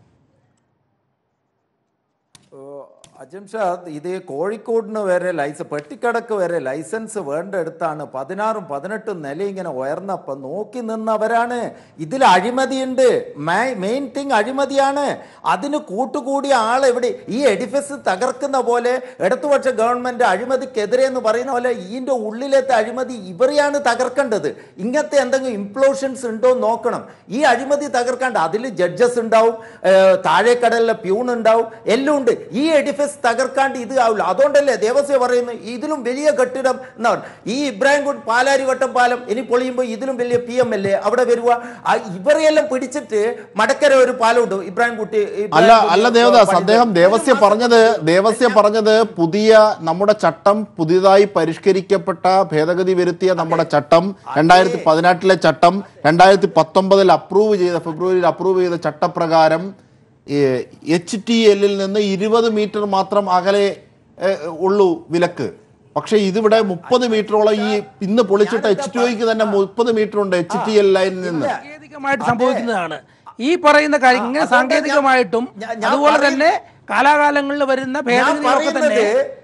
D: അജംഷാദ് ഇത് കോഴിക്കോടിന് വരെ ലൈസൻസ് പെട്ടിക്കടക്ക് വരെ ലൈസൻസ് വേണ്ടെടുത്താണ് പതിനാറും പതിനെട്ടും നില ഇങ്ങനെ ഉയർന്നപ്പോൾ നോക്കി നിന്നവരാണ് ഇതിൽ അഴിമതിയുണ്ട് മെയിൻ തിങ് അഴിമതിയാണ് അതിന് കൂട്ടുകൂടിയ ആൾ എവിടെ ഈ എഡിഫിസ് തകർക്കുന്ന പോലെ ഇടതുപക്ഷ ഗവൺമെന്റ് അഴിമതിക്കെതിരെ എന്ന് പറയുന്ന പോലെ ഇതിന്റെ ഉള്ളിലത്തെ അഴിമതി ഇവരെയാണ് തകർക്കേണ്ടത് ഇങ്ങനത്തെ എന്തെങ്കിലും ഇംപ്ലോഷൻസ് ഉണ്ടോ എന്ന് നോക്കണം ഈ അഴിമതി തകർക്കാണ്ട് അതിൽ ജഡ്ജസ് ഉണ്ടാവും ഏഹ് താഴേക്കടലിലെ പ്യൂൺ ഉണ്ടാവും എല്ലാം ഉണ്ട് ഈ എഡിഫിസ് തകർക്കാണ്ട് ഇത് ആവില്ല അതുകൊണ്ടല്ലേ ദേവസ്വം പറയുന്നു ഇതിലും വലിയ കെട്ടിടം എന്നാ പറയുക. ഈ ഇബ്രാഹിംകുട്ട് പാലാരിവട്ടം പാലം ഇനി പൊളിയുമ്പോൾ ഇതിലും വലിയ പി എം എൽ എ അവിടെ വരുക ആ ഇവരെയെല്ലാം പിടിച്ചിട്ട് മടക്കര ഒരു പാലമുണ്ട് ഇബ്രാഹിം കുട്ടി
A: അല്ല അല്ല ദേവദാസ് അദ്ദേഹം ദേവസ്യ പറഞ്ഞത് ദേവസ്യ പറഞ്ഞത് പുതിയ നമ്മുടെ ചട്ടം പുതിയതായി പരിഷ്കരിക്കപ്പെട്ട ഭേദഗതി വരുത്തിയ നമ്മുടെ ചട്ടം രണ്ടായിരത്തി പതിനെട്ടിലെ ചട്ടം രണ്ടായിരത്തി പത്തൊമ്പതിൽ അപ്രൂവ് ചെയ്ത ഫെബ്രുവരിയിൽ അപ്രൂവ് ചെയ്ത ചട്ടപ്രകാരം എച്ച് ടി എല്ലിൽ നിന്ന് ഇരുപത് മീറ്റർ മാത്രം അകലെ ഏ, ഉള്ളൂ വിലക്ക് പക്ഷേ ഇതിവിടെ മുപ്പത് മീറ്ററോളം ഈ ഇന്ന് പൊളിച്ചിട്ട എച്ച് ടി ഒക്ക് തന്നെ മുപ്പത് മീറ്റർ ഉണ്ട് എച്ച് ടി എൽ ലൈനിൽ നിന്ന്
C: സാങ്കേതികമായിട്ട് സംഭവിക്കുന്നതാണ് ഈ പറയുന്ന കാര്യം ഇങ്ങനെ
D: അതുകൊണ്ട് ഞാൻ-
C: സാങ്കേതികമായിട്ടും
D: ഞാൻ- ഞാൻ
C: അതുപോലെ
D: പറയുന്ന-
C: തന്നെ കാലാകാലങ്ങളിൽ വരുന്ന
D: ഞാൻ
C: ഭേദഗതികളൊക്കെ തന്നെ
D: പറയുന്നത്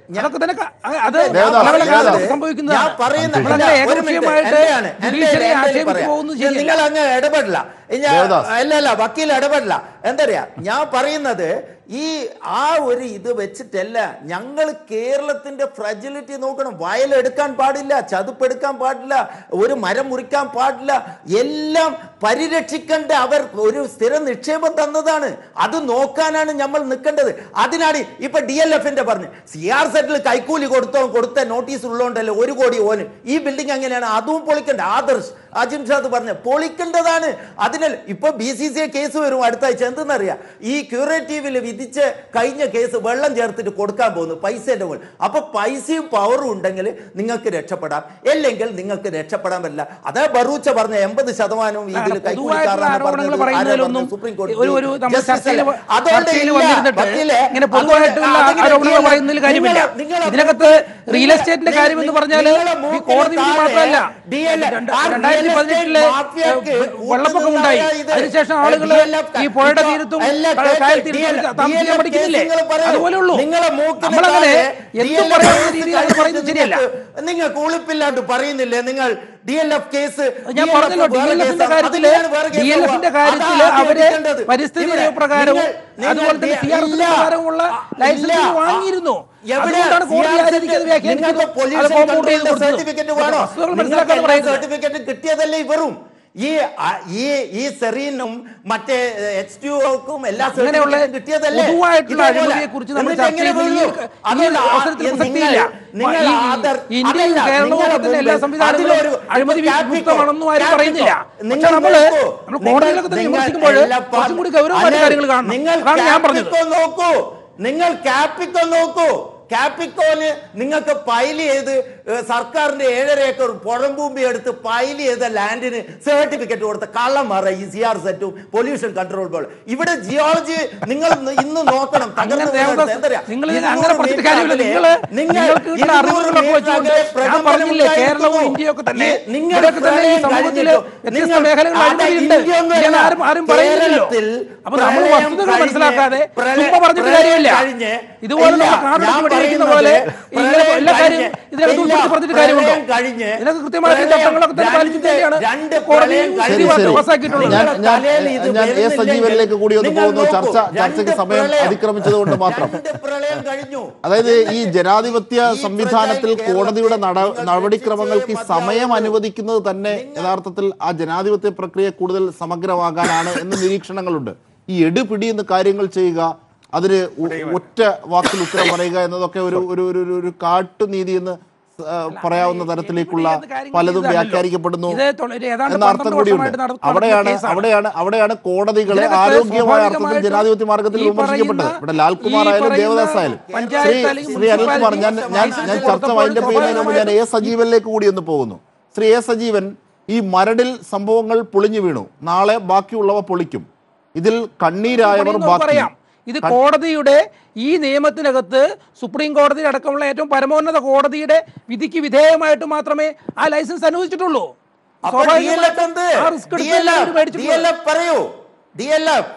C: അതൊക്കെ തന്നെ ക- അത് അത്
A: ദേവദാസ്,
C: പല പല കാലത്ത്
A: ദേവദാസ്.
C: സംഭവിക്കുന്നതാണ്
D: ഞാൻ പറയുന്ന
C: നമ്മളങ്ങനെ
D: ഇല്ല, ഒരു മിനിറ്റ്.
C: ഏകപക്ഷീയമായിട്ട്
D: എന്റെയാണ്, എന്റെ-
C: ജുഡീഷ്യറിയെ
D: എന്റെ
C: ആക്ഷേപിച്ച്
D: പറയാം.
C: പോകുന്നത് ശരിയല്ല
D: നിങ്ങൾ അങ്ങ് ഇടപെടില്ല ഞാൻ
A: ദേവദാസ്.
D: അല്ല അല്ല വക്കീൽ ഇടപെടില്ല എന്തറിയാ ഞാൻ പറയുന്നത് ഈ ആ ഒരു ഇത് വെച്ചിട്ടല്ല ഞങ്ങൾ കേരളത്തിന്റെ ഫ്രജിലിറ്റി നോക്കണം വയലെടുക്കാൻ പാടില്ല ചതുപ്പെടുക്കാൻ പാടില്ല ഒരു മരം മുറിക്കാൻ പാടില്ല എല്ലാം പരിരക്ഷിക്കേണ്ട അവർ ഒരു സ്ഥിര നിക്ഷേപം തന്നതാണ് അത് നോക്കാനാണ് നമ്മൾ നിൽക്കേണ്ടത് അതിനാണ് ഇപ്പൊ ഡി എൽ എഫിന്റെ പറഞ്ഞു സി ആർ സെറ്റിൽ കൈക്കൂലി കൊടുത്തോ കൊടുത്ത നോട്ടീസ് ഉള്ളതുകൊണ്ടല്ലേ ഒരു കോടി ഓന് ഈ ബിൽഡിംഗ് എങ്ങനെയാണ് അതും പൊളിക്കണ്ട ആദർശ് അജിം ഷാദ് പറഞ്ഞു പൊളിക്കേണ്ടതാണ് അതിന് ഇപ്പൊ ബി സി സി കേസ് വരും അടുത്ത ആഴ്ച എന്തെന്നറിയാം ഈ ക്യൂറേറ്റീവിൽ വിധിച്ച് കഴിഞ്ഞ കേസ് വെള്ളം ചേർത്തിട്ട് കൊടുക്കാൻ പോകുന്നു പൈസയുടെ മുകളിൽ അപ്പൊ പൈസയും പവറും ഉണ്ടെങ്കിൽ നിങ്ങൾക്ക് രക്ഷപ്പെടാം അല്ലെങ്കിൽ നിങ്ങൾക്ക് രക്ഷപ്പെടാൻ പറ്റില്ല അതേ ബറൂച്ച പറഞ്ഞ എൺപത് ശതമാനവും ഇതിൽ
C: പൊതുവായിട്ടുള്ള
D: കൈക്കൂലിക്കാരാണ്
C: ആരോപണങ്ങൾ
D: പറഞ്ഞത്. ആരാ
C: പറയുന്നതിലൊന്നും
D: പറഞ്ഞത്? സുപ്രീം കോടതി
C: ഒരു ഒരു നമ്മൾ
D: Justice
C: ചർച്ചയിൽ
D: അല്ലേ? അതുകൊണ്ട്
C: ചർച്ചയിൽ
D: ഇല്ല.
C: വന്നിരുന്നിട്ട്
D: വക്കീലെ,
C: ഇങ്ങനെ
D: അതുകൊണ്ട്
C: പൊതുവായിട്ടുള്ള
D: അതിങ്ങനെ
C: ആരോപണങ്ങൾ
D: നിങ്ങൾ-
C: പറയുന്നതിൽ കാര്യമില്ല
D: നിങ്ങൾ- നിങ്ങൾ-
C: ഇതിനകത്ത് റിയൽ എസ്റ്റേറ്റിന്റെ
D: നിങ്ങൾ-
C: കാര്യം എന്ന് പറഞ്ഞാൽ
D: നിങ്ങളെ
C: ഈ
D: മൂക്കിന്
C: കോടതി വിധി
D: താഴെ
C: മാത്രമല്ല
D: DL
C: രണ്ട്-
D: ആ
C: രണ്ടായിരത്തി
D: real estate
C: പതിനെട്ടിലെ
D: മാഫിയക്ക്
C: വെള്ളപ്പൊക്കം ഉണ്ടായി
D: കൂട്ടുനിന്നവരാ ഇത്.
C: അതിനുശേഷം ആളുകൾ
D: DLF
C: ഈ പുഴയുടെ
D: ഇപ്പൊ
C: തീരത്തും
D: എല്ലാ
C: കായൽ
D: കേസ്
C: തീരത്തും
D: DLF
C: താമസിക്കാൻ പഠിക്കുന്നില്ലേ
D: നിങ്ങൾ പറയൂ.
C: അതുപോലെ ഉള്ളൂ
D: നിങ്ങളെ മൂക്കിന്
C: നമ്മളങ്ങനെ
D: താഴെ
C: എന്തും
D: DLF
C: പറയുന്ന
D: കേസ്
C: രീതിയിൽ അത് പറയുന്നത് ശരിയല്ല
D: നിങ്ങൾക്ക് നിങ്ങൾക്ക് ഉളുപ്പില്ലാണ്ട് പറയുന്നില്ലേ നിങ്ങൾ ഡി എൽ എഫ് കേസ്
C: ഞാൻ പറഞ്ഞല്ലോ ഡി എൽ എഫിന്റെ കാര്യത്തില് ഡി എൽ എഫിന്റെ കാര്യത്തില് അവര് പരിസ്ഥിതി നിയമപ്രകാരവും അതുപോലെ തന്നെ സി ആർ പ്രകാരമുള്ള ലൈസൻസ് വാങ്ങിയിരുന്നു അതുകൊണ്ടാണ് കോടതി ആ രീതിക്ക് അത് വ്യാഖ്യാനിച്ചത് അത് കോമ്പൗണ്ട് ചെയ്ത് കൊടുത്തത്
D: സർട്ടിഫിക്കറ്റ് വേണോ
C: വസ്തുതകൾ മനസ്സിലാക്കാതെ പറയുന്നത്
D: സർട്ടിഫിക്കറ്റ് കിട്ടിയതല്ലേ ഇവരും ഈ ആ- ഈ ഈ സെറീനും മറ്റേ എച്ച് ടു ഒക്കും എല്ലാ
C: അങ്ങനെയുള്ള
D: certificate കിട്ടിയതല്ലേ
C: പൊതുവായിട്ടുള്ള
D: ഇതേപോലെ.
C: അഴിമതിയെക്കുറിച്ച് നമ്മൾ
D: എന്നിട്ട്
C: ചർച്ച
D: എങ്ങനെ
C: ചെയ്യുമ്പോൾ ഈ
D: വീഴും?
C: ഈ
D: അതുകൊണ്ട് ആ-
C: അവസരത്തിൽ
D: നിങ്ങൾ-
C: പ്രസക്തിയില്ല.
D: നിങ്ങൾ
C: ഈ-
D: ആദർ-
C: ഈ ഇന്ത്യയും
D: അതല്ല,
C: കേരളവും
D: നിങ്ങളുടെ
C: ഒക്കെ തന്നെ എല്ലാ
D: മുമ്പിൽ
C: സംവിധാനങ്ങളും
D: അതിലൊരു-
C: അഴിമതി
D: ഇപ്പൊ Capico,
C: വിമുക്തമാണെന്നും ആരും
D: Capico.
C: പറയുന്നില്ല.
D: നിങ്ങൾ
C: പക്ഷെ നമ്മള്
D: നോക്കൂ.
C: നമ്മൾ കോടതിയിലൊക്കെ തന്നെ
D: നിങ്ങൾ
C: വിമർശിക്കുമ്പോൾ
D: എല്ലാ പാ-
C: കുറച്ചും കൂടി ഗൗരവമായ
D: അല്ല,
C: കാര്യങ്ങൾ കാണണം.
D: നിങ്ങൾ
C: അതാണ് ഞാൻ പറഞ്ഞത്.
D: Capico നോക്കൂ നിങ്ങൾ ക്യാപിക്കോ നോക്കൂ ക്യാപിക്കോന് നിങ്ങൾക്ക് പൈൽ ചെയ്ത് ഏഹ്, സർക്കാരിന്റെ ഏഴര ഏക്കർ പുഴംഭൂമി എടുത്ത് പൈൽ ചെയ്ത ലാൻഡിന് സർട്ടിഫിക്കറ്റ് കൊടുത്ത കള്ളന്മാറ ഈ സി ആർ സെറ്റും പൊല്യൂഷൻ കൺട്രോൾ ബോർഡ് ഇവിടെ ജിയോളജി നിങ്ങൾ ഇന്ന് ഇന്ന് നോക്കണം തകർന്ന്
C: അങ്ങനെ
D: വീണെടുത്ത്
C: ദേവദാസ്,
D: എന്തറിയാ?
C: നിങ്ങൾ ഇതിന്
D: ഇരുന്നൂറ്
C: അങ്ങനെ പറഞ്ഞിട്ട്
D: മീറ്റർ
C: കാര്യമില്ല.
D: അകലെ
C: നിങ്ങള്
D: നിങ്ങൾ
C: നിങ്ങൾക്ക് കിട്ടുന്ന
D: ഇരുന്നൂറ്
C: അറിവുകളൊക്കെ
D: മീറ്റർ
C: വെച്ചുകൊണ്ട്
D: അകലെ
C: ഞാൻ
D: പ്രകമ്പനം
C: പറഞ്ഞില്ലേ,
D: ഉണ്ടായിരിക്കുന്നു.
C: കേരളവും ഇന്ത്യയൊക്കെ തന്നെ
D: ഈ- നിങ്ങൾ
C: ഇവിടെയൊക്കെ തന്നെ ഈ
D: പ്രളയം
C: സമൂഹത്തില്
D: കഴിഞ്ഞിട്ടോ?
C: വ്യത്യസ്ത
D: നിങ്ങൾ
C: മേഖലകളിൽ
D: അത്
C: അഴിമതിയുണ്ട്.
D: ഇന്ത്യയൊന്നുമല്ല.
C: ഇങ്ങനെ ആരും- ആരും പറയുന്നില്ലല്ലോ.
D: കേരളത്തിൽ
C: അപ്പൊ നമ്മൾ
D: പ്രളയം
C: വസ്തുതകൾ
D: കഴിഞ്ഞ്
C: മനസ്സിലാക്കാതെ
D: പ്രളയം-
C: ചുമ്മാ പറഞ്ഞിട്ട്
D: പ്രളയം
C: കാര്യമില്ല.
D: കഴിഞ്ഞ്
C: ഇതുപോലെ
D: ഇല്ല,
C: നമ്മൾ കാട്
D: ഞാൻ
C: വെടിവെക്കുന്ന
D: പറയുന്നത്
C: പോലെ ഇങ്ങനെ
D: പ്രളയം
C: എല്ലാ കാര്യം
D: കഴിഞ്ഞ്
C: ഇതിനകത്ത്
D: ഇല്ല,
C: ഉൾപ്പെടുത്തി പറഞ്ഞിട്ട് കാര്യമുണ്ടോ
D: പ്രളയം കഴിഞ്ഞ്
C: ഇതിനൊക്കെ കൃത്യമായിട്ട്
D: പ്രളയം
C: ചട്ടങ്ങളൊക്കെ തന്നെ പാലിച്ചിട്ട്
D: രണ്ട്
C: തന്നെയാണ്
D: രണ്ട്
C: കോടതി
D: പ്രളയം
C: വിധി
D: കഴിഞ്ഞ്
A: ശരി, ശരി.
C: പാസ്സാക്കിയിട്ടുള്ളത്
A: ഞാൻ ഞാൻ
D: തലയിൽ ഇത്
A: ഞാൻ എ
D: വരുന്നില്ലെങ്കിൽ
A: സജീവനിലേക്ക് കൂടി ഒന്ന്
D: നിങ്ങൾ
A: പോകുന്നു
D: നോക്കൂ.
A: ചർച്ച ചർച്ചയ്ക്ക്
D: രണ്ട്
A: സമയം
D: പ്രളയം.
A: അതിക്രമിച്ചത് കൊണ്ട് മാത്രം
D: രണ്ട് പ്രളയം കഴിഞ്ഞു
A: അതായത് ഈ ജനാധിപത്യ
D: ഈ
A: സംവിധാനത്തിൽ
D: പ്രജാ
A: കോടതിയുടെ നട
D: കേരളത്തെ നിങ്ങൾ
A: നടപടിക്രമങ്ങൾക്ക് ഈ
D: രക്ഷിച്ചേ
A: സമയം
D: മതിയാവൂ.
A: അനുവദിക്കുന്നത് തന്നെ യഥാർത്ഥത്തിൽ ആ ജനാധിപത്യ പ്രക്രിയ കൂടുതൽ സമഗ്രമാകാനാണ് എന്ന് നിരീക്ഷണങ്ങളുണ്ട് ഈ എടുപിടി എന്ന് കാര്യങ്ങൾ ചെയ്യുക അതിന് ഒ- ഒറ്റ വാക്കിൽ ഉത്തരം പറയുക എന്നതൊക്കെ ഒരു ഒരു ഒരു ഒരു- ഒരു കാട്ടുനീതി എന്ന് ആ, പറയാവുന്ന തരത്തിലേക്കുള്ള പലതും വ്യാഖ്യാനിക്കപ്പെടുന്നു
C: ഇത് തൊ- ഒരു ഏതാണ്ട്
A: എന്ന അർത്ഥം
C: 12
A: കൂടിയുണ്ട്
C: വർഷമായിട്ട് നടക്കുന്ന
A: അവിടെയാണ്
C: കേസാണ്.
A: അവിടെയാണ് അവിടെയാണ് കോടതികളെ
C: ഇതിനകത്ത്
A: ആരോഗ്യമായ അർത്ഥത്തിൽ
C: സ്വാഭാവികമായിട്ടും
A: ജനാധിപത്യ മാർഗത്തിൽ
C: ഈ
A: വിമർശിക്കപ്പെട്ടത്
C: പറയുന്ന-
A: ഇവിടെ ലാൽകുമാർ
C: ഈ
A: ആയാലും
C: പറയുന്ന
A: ദേവദാസ് ആയാലും
C: പഞ്ചായത്ത്
A: ശ്രീ
C: അല്ലെങ്കിൽ
A: ശ്രീ അനിൽകുമാർ ഞാൻ ഞാൻ ഞാൻ
C: മുനിസിപ്പാലിറ്റി
A: ചർച്ച വൈൻഡ് അപ്പ് ചെയ്യുന്നതിന് മുമ്പ് ഞാൻ എ
C: സ്വാഭാവികമായിട്ടും
A: സജീവനിലേക്ക് കൂടി ഒന്ന് പോകുന്നു ശ്രീ എ സജീവൻ ഈ മരടിൽ സംഭവങ്ങൾ പൊളിഞ്ഞു വീണു നാളെ ബാക്കിയുള്ളവ പൊളിക്കും ഇതിൽ കണ്ണീരായവർ
C: പണിയും നമുക്ക്
A: ബാക്കി
C: അറിയാം ഇത് കോടതിയുടെ ഈ നിയമത്തിനകത്ത് സുപ്രീം കോടതി അടക്കമുള്ള ഏറ്റവും പരമോന്നത കോടതിയുടെ വിധിക്ക് വിധേയമായിട്ട് മാത്രമേ ആ ലൈസൻസ് അനുവദിച്ചിട്ടുള്ളൂ
D: അപ്പൊ DLF എന്ത്?
C: സ്വാഭാവികമായിട്ടും ആ റിസ്ക് എടുത്തല്ലേ അവര്
D: DLF,
C: മേടിച്ചിട്ടുള്ളത്.
D: DLF പറയൂ D L F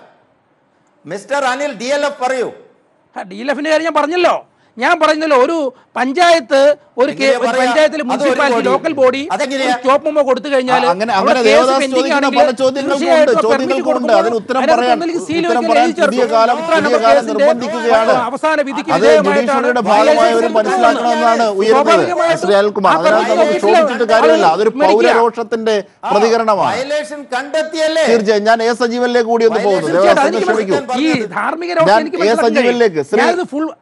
D: mister Anil D L F പറയൂ
C: ഡി എൽ എഫിന്റെ കാര്യം ഞാൻ പറഞ്ഞല്ലോ ഞാൻ പറഞ്ഞല്ലോ ഒരു പഞ്ചായത്ത് ഒരു കേ-
D: എങ്ങനെയാ
C: ഒരു
D: പറയാ?
C: പഞ്ചായത്തിലെ
D: അത് ഒരു
C: മുനിസിപ്പാലിറ്റി
D: body.
C: ലോക്കൽ ബോഡി
D: അതെങ്ങനെയാ?
C: സ്റ്റോപ്പ് മെമ്മോ കൊടുത്തു കഴിഞ്ഞാൽ
A: ആ, അങ്ങനെ- അങ്ങനെ ദേവദാസ് ചോദിക്കുന്ന പല ചോദ്യങ്ങൾക്കുണ്ട് ചോദ്യങ്ങൾക്കുണ്ട് അതിന് ഉത്തരം പറയാൻ ഉത്തരം പറയാൻ പുതിയ കാലം പുതിയ കാലം നിർബന്ധിക്കുകയാണ്
C: അവസാന വിധിക്ക്
A: അത് ജുഡീഷ്യറിയുടെ ഭാഗമായവരും മനസ്സിലാക്കണമെന്നാണ് ഉയർന്നത് ശ്രീ അനിൽകുമാർ അതിനകത്ത് നമുക്ക് ചോദിച്ചിട്ട് കാര്യമില്ല അതൊരു പൗരരോഷത്തിന്റെ പ്രതികരണമാണ്
D: വയലേഷൻ കണ്ടെത്തിയല്ലേ
A: തീർച്ചയായും ഞാൻ എ സജീവനിലേക്ക് കൂടി ഒന്ന് പോകുന്നു
D: തീർച്ചയായിട്ടും
A: ദേവദാസ് ഒന്ന്
D: അതെനിക്ക്
A: ക്ഷമിക്കൂ
C: ഈ ധാർമ്മിക രോഷം
A: ഞാൻ
C: എനിക്ക്
A: എ
C: മനസ്സിലാക്കാൻ
A: സജീവനിലേക്ക്
C: കഴിയും.
A: ശ്രീ-
C: ഞാനിത് ഫുൾ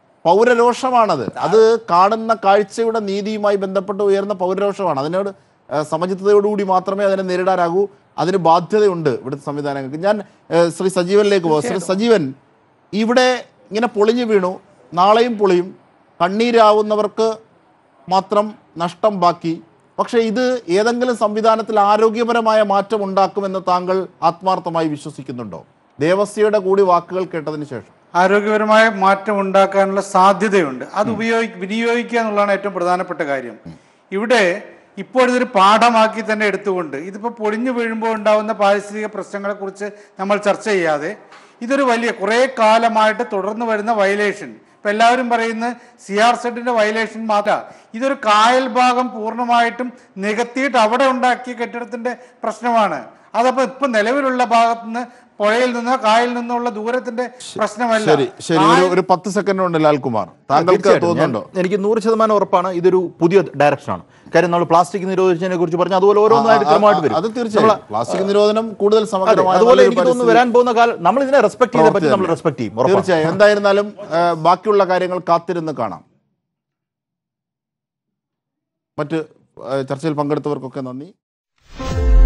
A: പൗരരോഷമാണത് അത് കാണുന്ന കാഴ്ചയുടെ നീതിയുമായി ബന്ധപ്പെട്ട് ഉയർന്ന പൗരരോഷമാണ് അതിനോട് ആ, സമചിത്തതയോടുകൂടി മാത്രമേ അതിനെ നേരിടാനാകൂ അതിന് ബാധ്യതയുണ്ട് ഇവിടുത്തെ സംവിധാനങ്ങൾക്ക് ഞാൻ ഏ, ശ്രീ സജീവനിലേക്ക് പോകും ശ്രീ സജീവൻ ഇവിടെ ഇങ്ങനെ പൊളിഞ്ഞു വീണു നാളെയും പൊളിയും കണ്ണീരാവുന്നവർക്ക് മാത്രം നഷ്ടം ബാക്കി പക്ഷേ ഇത് ഏതെങ്കിലും സംവിധാനത്തിൽ ആരോഗ്യപരമായ മാറ്റം ഉണ്ടാക്കുമെന്ന് താങ്കൾ ആത്മാർത്ഥമായി വിശ്വസിക്കുന്നുണ്ടോ ദേവസ്യയുടെ കൂടി വാക്കുകൾ കേട്ടതിന് ശേഷം
F: ആരോഗ്യപരമായ മാറ്റം ഉണ്ടാക്കാനുള്ള സാധ്യതയുണ്ട് അത് ഉപയോഗി വിനിയോഗിക്കുക എന്നുള്ളതാണ് ഏറ്റവും പ്രധാനപ്പെട്ട കാര്യം ഇവിടെ ഇപ്പോൾ ഇതൊരു പാഠമാക്കി തന്നെ എടുത്തുകൊണ്ട് ഇതിപ്പോൾ പൊളിഞ്ഞു വീഴുമ്പോൾ ഉണ്ടാകുന്ന പാരിസ്ഥിതിക പ്രശ്നങ്ങളെക്കുറിച്ച് നമ്മൾ ചർച്ച ചെയ്യാതെ ഇതൊരു വലിയ കുറേ കാലമായിട്ട് തുടർന്ന് വരുന്ന വയലേഷൻ ഇപ്പം എല്ലാവരും പറയുന്നത് സി ആർ സെഡിൻ്റെ വയലേഷൻ മാത്രം ഇതൊരു കായൽ ഭാഗം പൂർണ്ണമായിട്ടും നികത്തിയിട്ട് അവിടെ ഉണ്ടാക്കിയ കെട്ടിടത്തിൻ്റെ പ്രശ്നമാണ് അതപ്പോൾ ഇപ്പം നിലവിലുള്ള ഭാഗത്ത് നിന്ന് പുഴയിൽ നിന്നോ കായലിൽ നിന്നുള്ള ദൂരത്തിന്റെ പ്രശ്നമല്ല
A: ശരി ശരി ഒരു ഒരു പത്ത് സെക്കൻഡ് ഉണ്ട് ലാൽകുമാർ താങ്കൾക്ക്
E: തീർച്ചയായിട്ടും.
A: തോന്നുന്നുണ്ടോ
E: ഞാൻ- എനിക്ക് നൂറ് ശതമാനം ഉറപ്പാണ് ഇതൊരു പുതിയ ഡയറക്ഷനാണ് കാര്യം നമ്മൾ പ്ലാസ്റ്റിക് നിരോധിച്ചതിനെ കുറിച്ച് പറഞ്ഞു അതുപോലെ ഓരോന്നായിട്ട് ക്രമമായിട്ട് വരും
A: അത് തീർച്ചയായും
E: നമ്മള്
A: പ്ലാസ്റ്റിക് നിരോധനം കൂടുതൽ
E: അതെ,
A: സമഗ്രമായ
E: അതുപോലെ
A: നല്ലൊരു
E: എനിക്ക് തോന്നുന്നു
A: പരിസ്ഥിതി
E: വരാൻ പോകുന്ന കാലം നമ്മൾ ഇതിനെ റെസ്പെക്ട് ചെയ്തേ പറ്റി
A: പ്രവൃത്തി
E: നമ്മൾ
A: തന്നെ.
E: റെസ്പെക്ട് ചെയ്യും ഉറപ്പാണ്.
A: തീർച്ചയായും എന്തായിരുന്നാലും ആ, ബാക്കിയുള്ള കാര്യങ്ങൾ കാത്തിരുന്ന് കാണാം മറ്റ് ആ, ചർച്ചയിൽ പങ്കെടുത്തവർക്കൊക്കെ നന്ദി